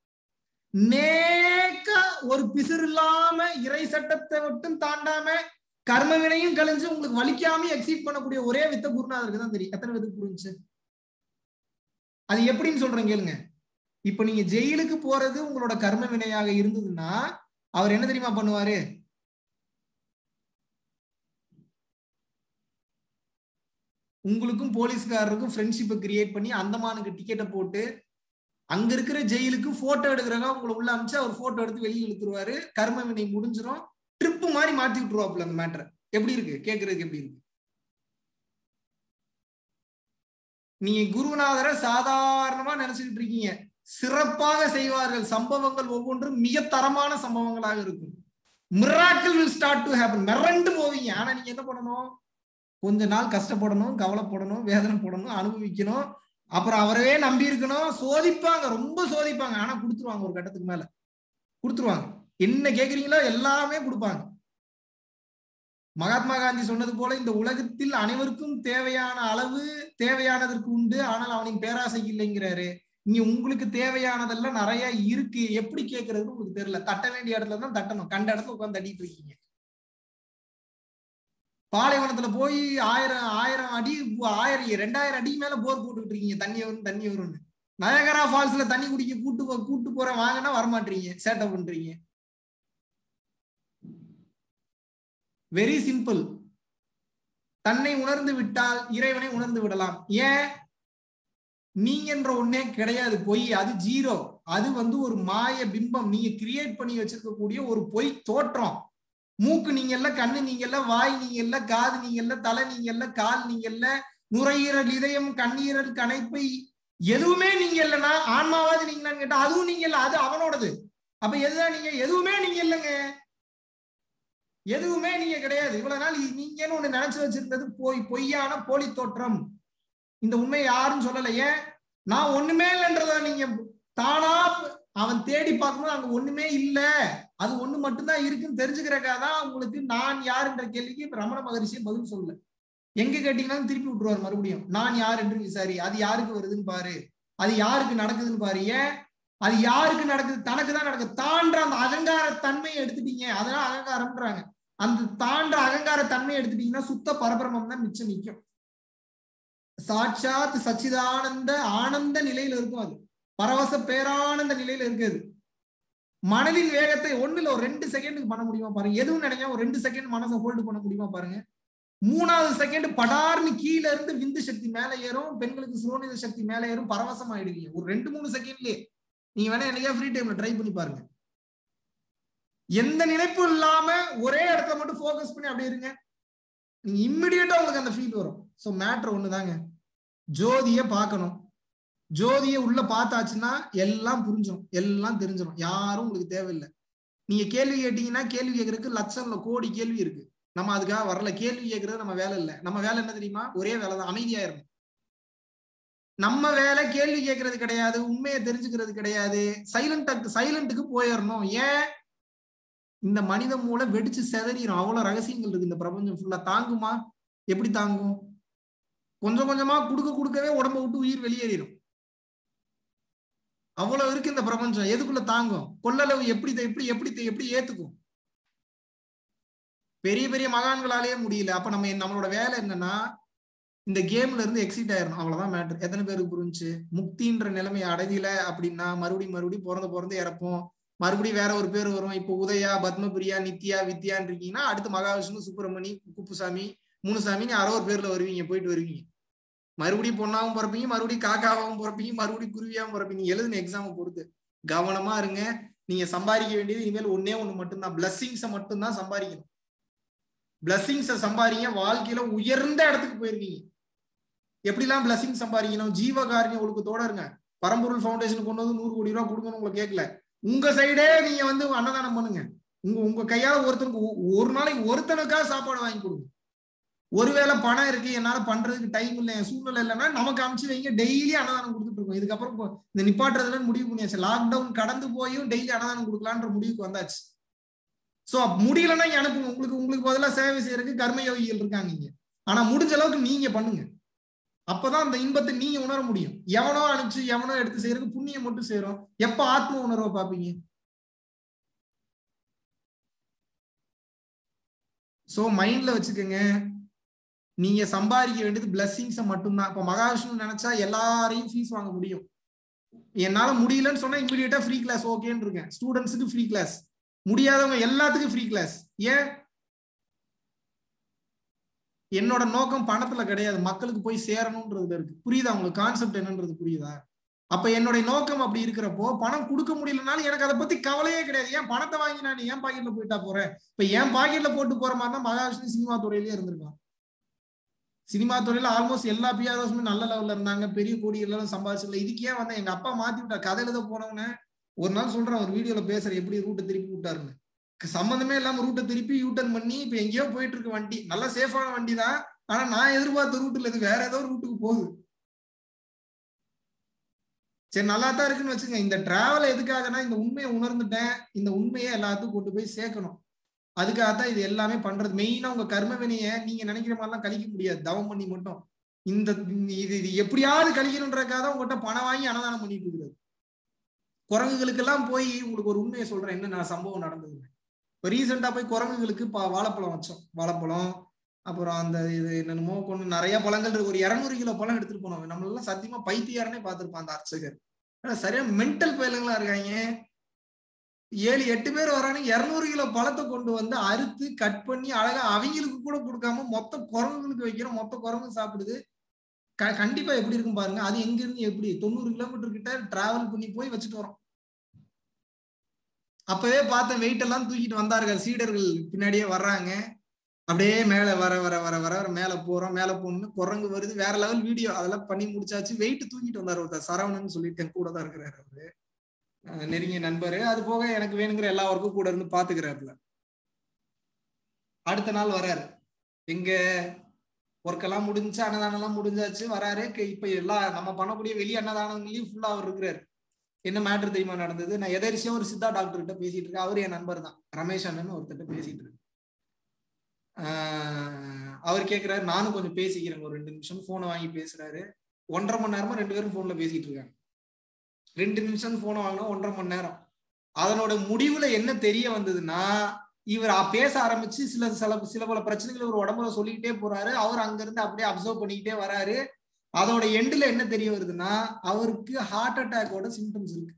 நேக்கா ஒரு பிசிறு இல்லாம இறை சட்டத்தை மட்டும் தாண்டாம கர்ம வினையும் கழிஞ்சு உங்களுக்கு வலிக்காம எக்ஸீட் பண்ணக்கூடிய ஒரே வித்த குருநாதருக்கு தான் தெரியும் எத்தனை விதத்துக்கு புரிஞ்சு அது எப்படின்னு சொல்றேன் கேளுங்க இப்ப நீங்க ஜெயிலுக்கு போறது உங்களோட கர்ம வினையாக இருந்ததுன்னா அவர் என்ன தெரியுமா பண்ணுவாரு உங்களுக்கும் போலீஸ்காரருக்கும் ஃப்ரெண்ட்ஷிப்பை கிரியேட் பண்ணி அந்தமானுக்கு டிக்கெட்டை போட்டு அங்க இருக்கிற ஜெயிலுக்கு போட்டோ எடுக்கிறவங்க உங்களை உள்ள அமிச்சு அவர் போட்டோ எடுத்து வெளியே இழுத்துருவாரு கர்ம வினை முடிஞ்சிரும் ட்ரிப்பு மாதிரி மாத்தி விட்டுருவாப்புல அந்த மேட்டரை எப்படி இருக்கு கேக்குறதுக்கு எப்படி இருக்கு நீங்க குருநாதரை சாதாரணமா நினைச்சுக்கிட்டு இருக்கீங்க சிறப்பாக செய்வார்கள் சம்பவங்கள் ஒவ்வொன்றும் மிக தரமான சம்பவங்களாக இருக்கும் miracle will start to happen மிரண்டு போவீங்க ஆனா நீங்க என்ன பண்ணணும் கொஞ்ச நாள் கஷ்டப்படணும் கவலைப்படணும் வேதனை போடணும் அனுபவிக்கணும் அப்புறம் அவரவே நம்பி இருக்கணும் சோதிப்பாங்க ரொம்ப சோதிப்பாங்க ஆனா கொடுத்துருவாங்க ஒரு கட்டத்துக்கு மேல கொடுத்துருவாங்க என்ன கேக்குறீங்களோ எல்லாமே கொடுப்பாங்க மகாத்மா காந்தி சொன்னது போல இந்த உலகத்தில் அனைவருக்கும் தேவையான அளவு தேவையானதற்கு உண்டு ஆனால் அவனின் பேராசை இல்லைங்கிறாரு இங்க உங்களுக்கு தேவையானதெல்லாம் நிறைய இருக்கு எப்படி கேட்கறதுன்னு உங்களுக்கு தெரியல தட்ட வேண்டிய இடத்துல தான் தட்டணும் கண்ட இடத்துல உட்காந்து தட்டிட்டு இருக்கீங்க பாலைவனத்துல போய் ஆயிரம் ஆயிரம் அடி ஆயிரம் ரெண்டாயிரம் அடி மேல போர் போட்டுக்கிட்டு இருக்கீங்க தண்ணி வரும் தண்ணி வரும்னு நயகரா ஃபால்ஸ்ல தண்ணி குடிக்க கூட்டு போ- கூட்டு போறேன் வாங்கினா வரமாட்டீங்க சேட்டை பண்றீங்க வெரி சிம்பிள் தன்னை உணர்ந்து விட்டால் இறைவனை உணர்ந்து விடலாம் ஏன் நீங்க என்ற ஒண்ணே கிடையாது பொய் அது ஜீரோ அது வந்து ஒரு மாய பிம்பம் நீங்க கிரியேட் பண்ணி வச்சிருக்கக்கூடிய ஒரு பொய் தோற்றம் மூக்கு நீங்க இல்ல கண்ணு நீங்க இல்ல வாய் நீங்க இல்ல காது நீங்க இல்ல தலை நீங்க இல்ல கால் நீங்க இல்ல நுரையீரல் இதயம் கண்ணீரல் கணைப்பை எதுவுமே நீங்க இல்லைன்னா ஆன்மாவாது நீங்களான்னு கேட்டா அதுவும் நீங்க இல்ல அது அவனோடது அப்ப எதுதான் நீங்க எதுவுமே நீங்க இல்லைங்க எதுவுமே நீங்க கிடையாது இவ்வளவு நாள் இ- நீங்கன்னு ஒண்ணு நினைச்சு வச்சிருந்தது பொய் பொய்யான போலி தோற்றம் இந்த உண்மையை யாரும் சொல்லல ஏன் நான் ஒண்ணுமே இல்லைன்றத நீங்க தானா அவன் தேடி பார்க்கும்போது அங்க ஒண்ணுமே இல்ல அது ஒண்ணு மட்டும்தான் இருக்குன்னு தெரிஞ்சுக்கிறக்காக தான் உங்களுக்கு நான் யார் என்ற கேள்விக்கு இப்ப ரமண மகரிஷி பதில் சொல்லல எங்க கேட்டீங்கன்னாலும் திருப்பி விட்டுருவார் மறுபடியும் நான் யார் என்று விசாரி அது யாருக்கு வருதுன்னு பாரு அது யாருக்கு நடக்குதுன்னு பாரு ஏன் அது யாருக்கு நடக்குது தனக்கு தான் நடக்குது தான்ற அந்த அகங்கார தன்மையை எடுத்துட்டீங்க அதெல்லாம் அகங்காரம்ன்றாங்க அந்த தாண்ட அகங்கார தன்மையை எடுத்துட்டீங்கன்னா சுத்த பரபிரமம் தான் மிச்சம் நிக்கும் சாட்சாத் சச்சிதானந்த ஆனந்த நிலையில இருக்கும் அது பரவச பேரானந்த நிலையில இருக்குது மனதின் வேகத்தை ஒண்ணுல ஒரு ரெண்டு செகண்டுக்கு பண்ண முடியுமா பாருங்க எதுவும் நினைக்காம ஒரு ரெண்டு செகண்ட் மனசை ஹோல்டு பண்ண முடியுமா பாருங்க மூணாவது செகண்ட் படார்னு கீழ இருந்து விந்து சக்தி மேல ஏறும் பெண்களுக்கு சுரோனித சக்தி மேல ஏறும் பரவசம் ஆயிடுவீங்க ஒரு ரெண்டு மூணு செகண்ட்லயே நீங்க வேணா என்னைக்கா ஃப்ரீ டைம்ல ட்ரை பண்ணி பாருங்க எந்த நினைப்பும் இல்லாம ஒரே இடத்துல மட்டும் ஃபோக்கஸ் பண்ணி அப்படியே இருங்க நீங்க இம்மிடியட்டா உங்களுக்கு அந்த ஃபீல் வரும் சோ மேட்ரு ஒண்ணுதாங்க ஜோதிய பார்க்கணும் ஜோதியை உள்ள பார்த்தாச்சுன்னா எல்லாம் புரிஞ்சிடும் எல்லாம் தெரிஞ்சிடும் யாரும் உங்களுக்கு தேவையில்லை நீங்க கேள்வி கேட்டீங்கன்னா கேள்வி கேட்கறதுக்கு லட்சம்ல கோடி கேள்வி இருக்கு நம்ம அதுக்காக வரல கேள்வி கேட்கறது நம்ம வேலை இல்லை நம்ம வேலை என்ன தெரியுமா ஒரே வேலை தான் அமைதியா இருக்கணும் நம்ம வேலை கேள்வி கேட்கறது கிடையாது உண்மையை தெரிஞ்சுக்கிறது கிடையாது சைலண்ட் சைலண்ட்டுக்கு போயிடணும் ஏன் இந்த மனித மூளை வெடிச்சு செதறிடும் அவ்வளவு ரகசியங்கள் இருக்கு இந்த பிரபஞ்சம் ஃபுல்லா தாங்குமா எப்படி தாங்கும் கொஞ்சம் கொஞ்சமா குடுக்க குடுக்கவே உடம்ப விட்டு உயிர் வெளியேறிடும் அவ்வளவு இருக்கு இந்த பிரபஞ்சம் எதுக்குள்ள தாங்கும் கொள்ளளவு எப்படி த- எப்படி எப்படி த- எப்படி ஏத்துக்கும் பெரிய பெரிய மகான்களாலேயே முடியல அப்ப நம்ம நம்மளோட வேலை என்னன்னா இந்த கேம்ல இருந்து எக்ஸிட் ஆயிரணும் அவ்வளவுதான் மேட்ரு எத்தனை பேருக்கு புரிஞ்சு முக்தின்ற நிலைமையை அடையல அப்படின்னா மறுபடியும் மறுபடியும் பிறந்து பிறந்து இறப்போம் மறுபடியும் வேற ஒரு பேர் வரும் இப்போ உதயா பத்மபிரியா நித்யா வித்யான்னு இருக்கீங்கன்னா அடுத்து மகாவிஷ்ணு சுப்பிரமணி குப்புசாமி முனுசாமின்னு யாரோ ஒரு பேர்ல வருவீங்க போயிட்டு வருவீங்க மறுபடியும் பொண்ணாவும் பிறப்பீங்க மறுபடியும் காக்காவாவும் பிறப்பீங்க மறுபடியும் குருவியாவும் பிறப்பீங்க எழுதுன எக்ஸாமை பொறுத்து கவனமா இருங்க நீங்க சம்பாதிக்க வேண்டியது இனிமேல் ஒன்னே ஒண்ணு மட்டும்தான் பிளஸ்ஸிங்ஸை மட்டும்தான் சம்பாதிக்கணும் பிளஸ்ஸிங்ஸை சம்பாதிங்க வாழ்க்கையில உயர்ந்த இடத்துக்கு போயிருவீங்க எப்படிலாம் பிளஸிங் சம்பாதிக்கணும் ஜீவகாருண்ய ஒழுக்கத்தோட இருங்க பரம்பொருள் ஃபவுண்டேஷன் கொண்டு வந்து நூறு கோடி ரூபா கொடுக்கணும் உங்களை கேட்கல உங்க சைடே நீங்க வந்து அன்னதானம் பண்ணுங்க உங்க உங்க கையால ஒருத்தனுக்கு ஒ- ஒரு நாளைக்கு ஒருத்தனுக்காக சாப்பாடு வாங்கி கொடுங்க ஒருவேளை பணம் இருக்கு என்னால பண்றதுக்கு டைம் இல்லை என் சூழ்நிலை இல்லைன்னா நமக்கு அமுச்சு வைங்க டெய்லி அன்னதானம் கொடுத்துட்டு இருக்கோம் இதுக்கப்புறம் இப்போ இந்த நிப்பாட்டுறதுல முடிவு பண்ணியாச்சு லாக்டவுன் கடந்து போயும் டெய்லி அன்னதானம் கொடுக்கலான்ற முடிவுக்கு வந்தாச்சு சோ முடியலன்னா இங்க அனுப்புங்க உங்களுக்கு உங்களுக்கு பதிலா சேவை செய்யறதுக்கு கர்மயோகிகள் இருக்காங்க இங்க ஆனா முடிஞ்ச அளவுக்கு நீங்க பண்ணுங்க அப்பதான் அந்த இன்பத்தை நீங்க உணர முடியும் எவனோ அனுப்பிச்சு எவனோ எடுத்து செய்யறதுக்கு புண்ணியம் மட்டும் செய்யறோம் எப்ப ஆத்ம உணர்வை பாப்பீங்க சோ மைண்ட்ல வச்சுக்கோங்க நீங்க சம்பாதிக்க வேண்டியது பிளஸ்ஸிங்ஸை மட்டும்தான் இப்ப மகாவிஷ்ணு நினைச்சா எல்லாரையும் ஃபீஸ் வாங்க முடியும் என்னால முடியலன்னு சொன்னா இமீடியட்டா ஃப்ரீ கிளாஸ் ஓகேன்னு இருக்கேன் ஸ்டூடெண்ட்ஸுக்கு ஃப்ரீ கிளாஸ் முடியாதவங்க எல்லாத்துக்கும் ஃப்ரீ கிளாஸ் ஏன் என்னோட நோக்கம் பணத்துல கிடையாது மக்களுக்கு போய் சேரணும்ன்றதுல இருக்கு புரியுதா உங்களுக்கு கான்செப்ட் என்னன்றது புரியுதா அப்ப என்னுடைய நோக்கம் அப்படி இருக்கிறப்போ பணம் கொடுக்க முடியலனாலும் எனக்கு அதை பத்தி கவலையே கிடையாது ஏன் பணத்தை வாங்கி நான் ஏன் பாக்கெட்ல போயிட்டா போறேன் இப்ப என் பாக்கெட்ல போட்டு போற மாதிரி தான் மகாவிஷ்ணு சினிமா துறையிலேயே இருந்திருக்கான் சினிமா துறையில ஆல்மோஸ்ட் எல்லா பிஆர்ஓஸுமே நல்ல லெவல்ல இருந்தாங்க பெரிய கோடி எல்லாம் சம்பாதிச்சிடல இதுக்கு ஏன் வந்தேன் எங்க அப்பா மாத்தி விட்டார் கதை எழுத போனவன ஒரு நாள் சொல்றேன் ஒரு வீடியோல பேசுறேன் எப்படி ரூட்டை திருப்பி விட்டாருன்னு சம்மந்தமே இல்லாம ரூட்டை திருப்பி யூட்டர்ன் பண்ணி இப்ப எங்கேயோ போயிட்டு இருக்கு வண்டி நல்லா சேஃபான வண்டி தான் ஆனா நான் எதிர்பார்த்த ரூட்ல இது வேற ஏதோ ரூட்டுக்கு போகுது சரி நல்லா தான் இருக்குன்னு வச்சுங்க இந்த டிராவல் எதுக்காகனா இந்த உண்மையை உணர்ந்துட்டேன் இந்த உண்மையை எல்லாத்துக்கும் கொண்டு போய் சேர்க்கணும் அதுக்காக தான் இது எல்லாமே பண்றது மெயினா உங்க கர்ம வினைய நீங்க நினைக்கிற மாதிரிலாம் கழிக்க முடியாது தவம் பண்ணி மட்டும் இந்த இது இது எப்படியாவது கழிக்கணுன்றதுக்காக தான் உங்ககிட்ட பணம் வாங்கி அன்னதானம் பண்ணிட்டு இருக்கிறது குரங்குகளுக்கெல்லாம் போய் உங்களுக்கு ஒரு உண்மையை சொல்றேன் என்ன நான் சம்பவம் நடந்தது இப்போ ரீசெண்டா போய் குரங்குகளுக்கு பா வாழைப்பழம் வச்சோம் வாழைப்பழம் அப்புறம் அந்த இது என்னென்னமோ கொண்டு நிறைய பழங்கள் இருக்கு ஒரு இரநூறு கிலோ பழம் எடுத்துட்டு போனோம் நம்மளெல்லாம் சத்தியமா பைத்தியாரனே பார்த்திருப்பான் அந்த அர்ச்சகர் ஆனா சரியா மென்டல் பயலுங்களா இருக்காங்க ஏழு எட்டு பேர் வரானுங்க இரநூறு கிலோ பழத்தை கொண்டு வந்து அறுத்து கட் பண்ணி அழகா அவங்களுக்கு கூட கொடுக்காம மொத்த குரங்குகளுக்கு வைக்கிறோம் மொத்த குரங்கு சாப்பிடுது க கண்டிப்பா எப்படி இருக்கும் பாருங்க அது எங்க இருந்து எப்படி தொண்ணூறு கிலோமீட்டர் கிட்ட டிராவல் பண்ணி போய் வச்சுட்டு வரோம் அப்பவே பார்த்த வெயிட் எல்லாம் தூக்கிட்டு வந்தார்கள் சீடர்கள் பின்னாடியே வர்றாங்க அப்படியே மேல வர வர வர வர வர மேல போறோம் மேல போகணும்னு குரங்கு வருது வேற லெவல் வீடியோ அதெல்லாம் பண்ணி முடிச்சாச்சு வெயிட் தூக்கிட்டு வந்தார் ஒருத்தர் சரவணன் சொல்லிட்டு கூட தான் இருக்கிறாரு அவரு அஹ் நெருங்கிய நண்பரு அது போக எனக்கு வேணுங்கிற எல்லா ஒர்க்கும் கூட இருந்து பாத்துக்கிறாப்புல அடுத்த நாள் வராரு எங்க ஒர்க் எல்லாம் முடிஞ்சு அன்னதானம் எல்லாம் முடிஞ்சாச்சு வராரு க- இப்ப எல்லா நம்ம பண்ணக்கூடிய வெளி அன்னதானங்களையும் ஃபுல்லா அவர் இருக்கிறாரு என்ன மேட்ரு தெரியுமா நடந்தது நான் எதரிசியா ஒரு சித்தா டாக்டர் கிட்ட பேசிட்டு இருக்கேன் அவர் என் நண்பர் தான் ரமேஷ் அண்ணன் ஒருத்தர்கிட்ட பேசிட்டு இருக்கேன் ஆஹ் அவர் கேக்குறாரு நானும் கொஞ்சம் பேசிக்கிறேன் ஒரு ரெண்டு நிமிஷம் போனை வாங்கி பேசுறாரு ஒன்றரை மணி நேரமா ரெண்டு பேரும் போன்ல பேசிட்டு இருக்காங்க ரெண்டு நிமிஷம் போனை வாங்கினா ஒன்றரை மணி நேரம் அதனோட முடிவுல என்ன தெரிய வந்ததுன்னா இவர் அ- பேச ஆரம்பிச்சு சில சில சில பல பிரச்சனைகள் ஒரு உடம்புல சொல்லிக்கிட்டே போறாரு அவர் அங்க இருந்து அப்படியே அப்சர்வ் பண்ணிக்கிட்டே வராரு அதோட எண்டுல என்ன தெரிய வருதுன்னா அவருக்கு ஹார்ட் அட்டாக்கோட சிம்டம்ஸ் இருக்கு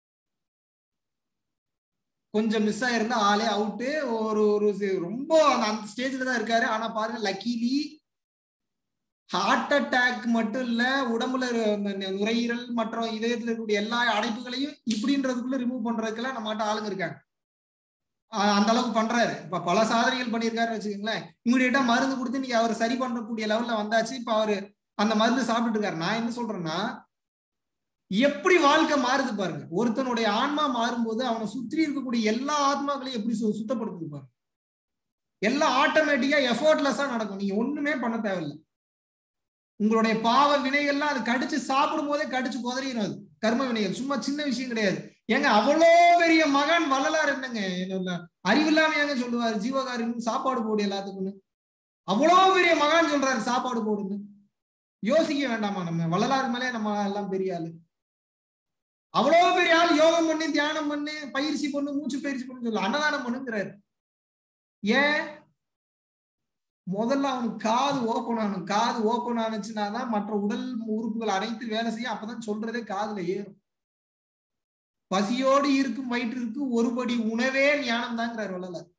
கொஞ்சம் மிஸ் ஆயிருந்தா ஆளே அவுட்டு ஒரு ஒரு சி- ரொம்ப அந்த அந்த ஸ்டேஜ்ல தான் இருக்காரு ஆனா பாருங்க லக்கிலி ஹார்ட் அட்டாக் மட்டும் இல்ல உடம்புல இரு- அந்த நு- நுரையீரல் மற்றும் இதயத்துல இருக்கக்கூடிய எல்லா அடைப்புகளையும் இப்படின்றதுக்குள்ள ரிமூவ் பண்றதுக்கெல்லாம் நம்மகிட்ட ஆளுங்க இருக்காங்க ஆஹ் அந்த அளவுக்கு பண்றாரு இப்ப பல சாதனைகள் பண்ணியிருக்காருன்னு வச்சுக்கோங்களேன் இமீடியட்டா மருந்து கொடுத்து நீங்க அவர் சரி பண்ணக்கூடிய லெவல்ல வந்தாச்சு இப்ப அவரு அந்த மருந்து சாப்பிட்டுட்டு இருக்காரு நான் என்ன சொல்றேன்னா எப்படி வாழ்க்கை மாறுது பாருங்க ஒருத்தனுடைய ஆன்மா மாறும்போது அவனை சுற்றி இருக்கக்கூடிய எல்லா ஆத்மாக்களையும் எப்படி சு- சுத்தப்படுத்துது பாருங்க எல்லாம் ஆட்டோமேட்டிக்கா எஃபோர்ட்லெஸ்ஸா நடக்கும் நீங்க ஒண்ணுமே பண்ண தேவையில்லை உங்களுடைய பாவ வினைகள்லாம் அது கடிச்சு சாப்பிடும் போதே கடிச்சு குதறிடும் அது கர்ம வினைகள் சும்மா சின்ன விஷயம் கிடையாது ஏங்க அவ்வளோ பெரிய மகான் வள்ளலார் என்னங்க என்ன அறிவில்லாம ஏங்க சொல்லுவாரு ஜீவகாரின்னு சாப்பாடு போடு எல்லாத்துக்கும்னு அவ்வளோ பெரிய மகான் சொல்றாரு சாப்பாடு போடுன்னு யோசிக்க வேண்டாமா நம்ம வள்ளலார் மேலே நம்ம எல்லாம் பெரிய ஆளு அவ்வளவு பெரிய ஆள் யோகம் பண்ணி தியானம் பண்ணி பயிற்சி பண்ணு மூச்சு பயிற்சி பண்ணு சொல்லு அன்னதானம் பண்ணுங்கிறாரு ஏன் முதல்ல அவனுக்கு காது ஓப்பன் ஆகணும் காது ஓப்பன் ஆனுச்சுன்னா தான் மற்ற உடல் உறுப்புகள் அனைத்து வேலை செய்யும் அப்பதான் சொல்றதே காதுல ஏறும் பசியோடு இருக்கும் வயிற்றிற்கு ஒருபடி உணவே ஞானம் தாங்கிறார் வள்ளலார்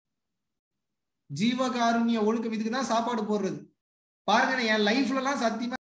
ஜீவகாருண்ய ஒழுக்கம் இதுக்கு தான் சாப்பாடு போடுறது பாருங்க என் லைஃப்ல எல்லாம் சத்தியமா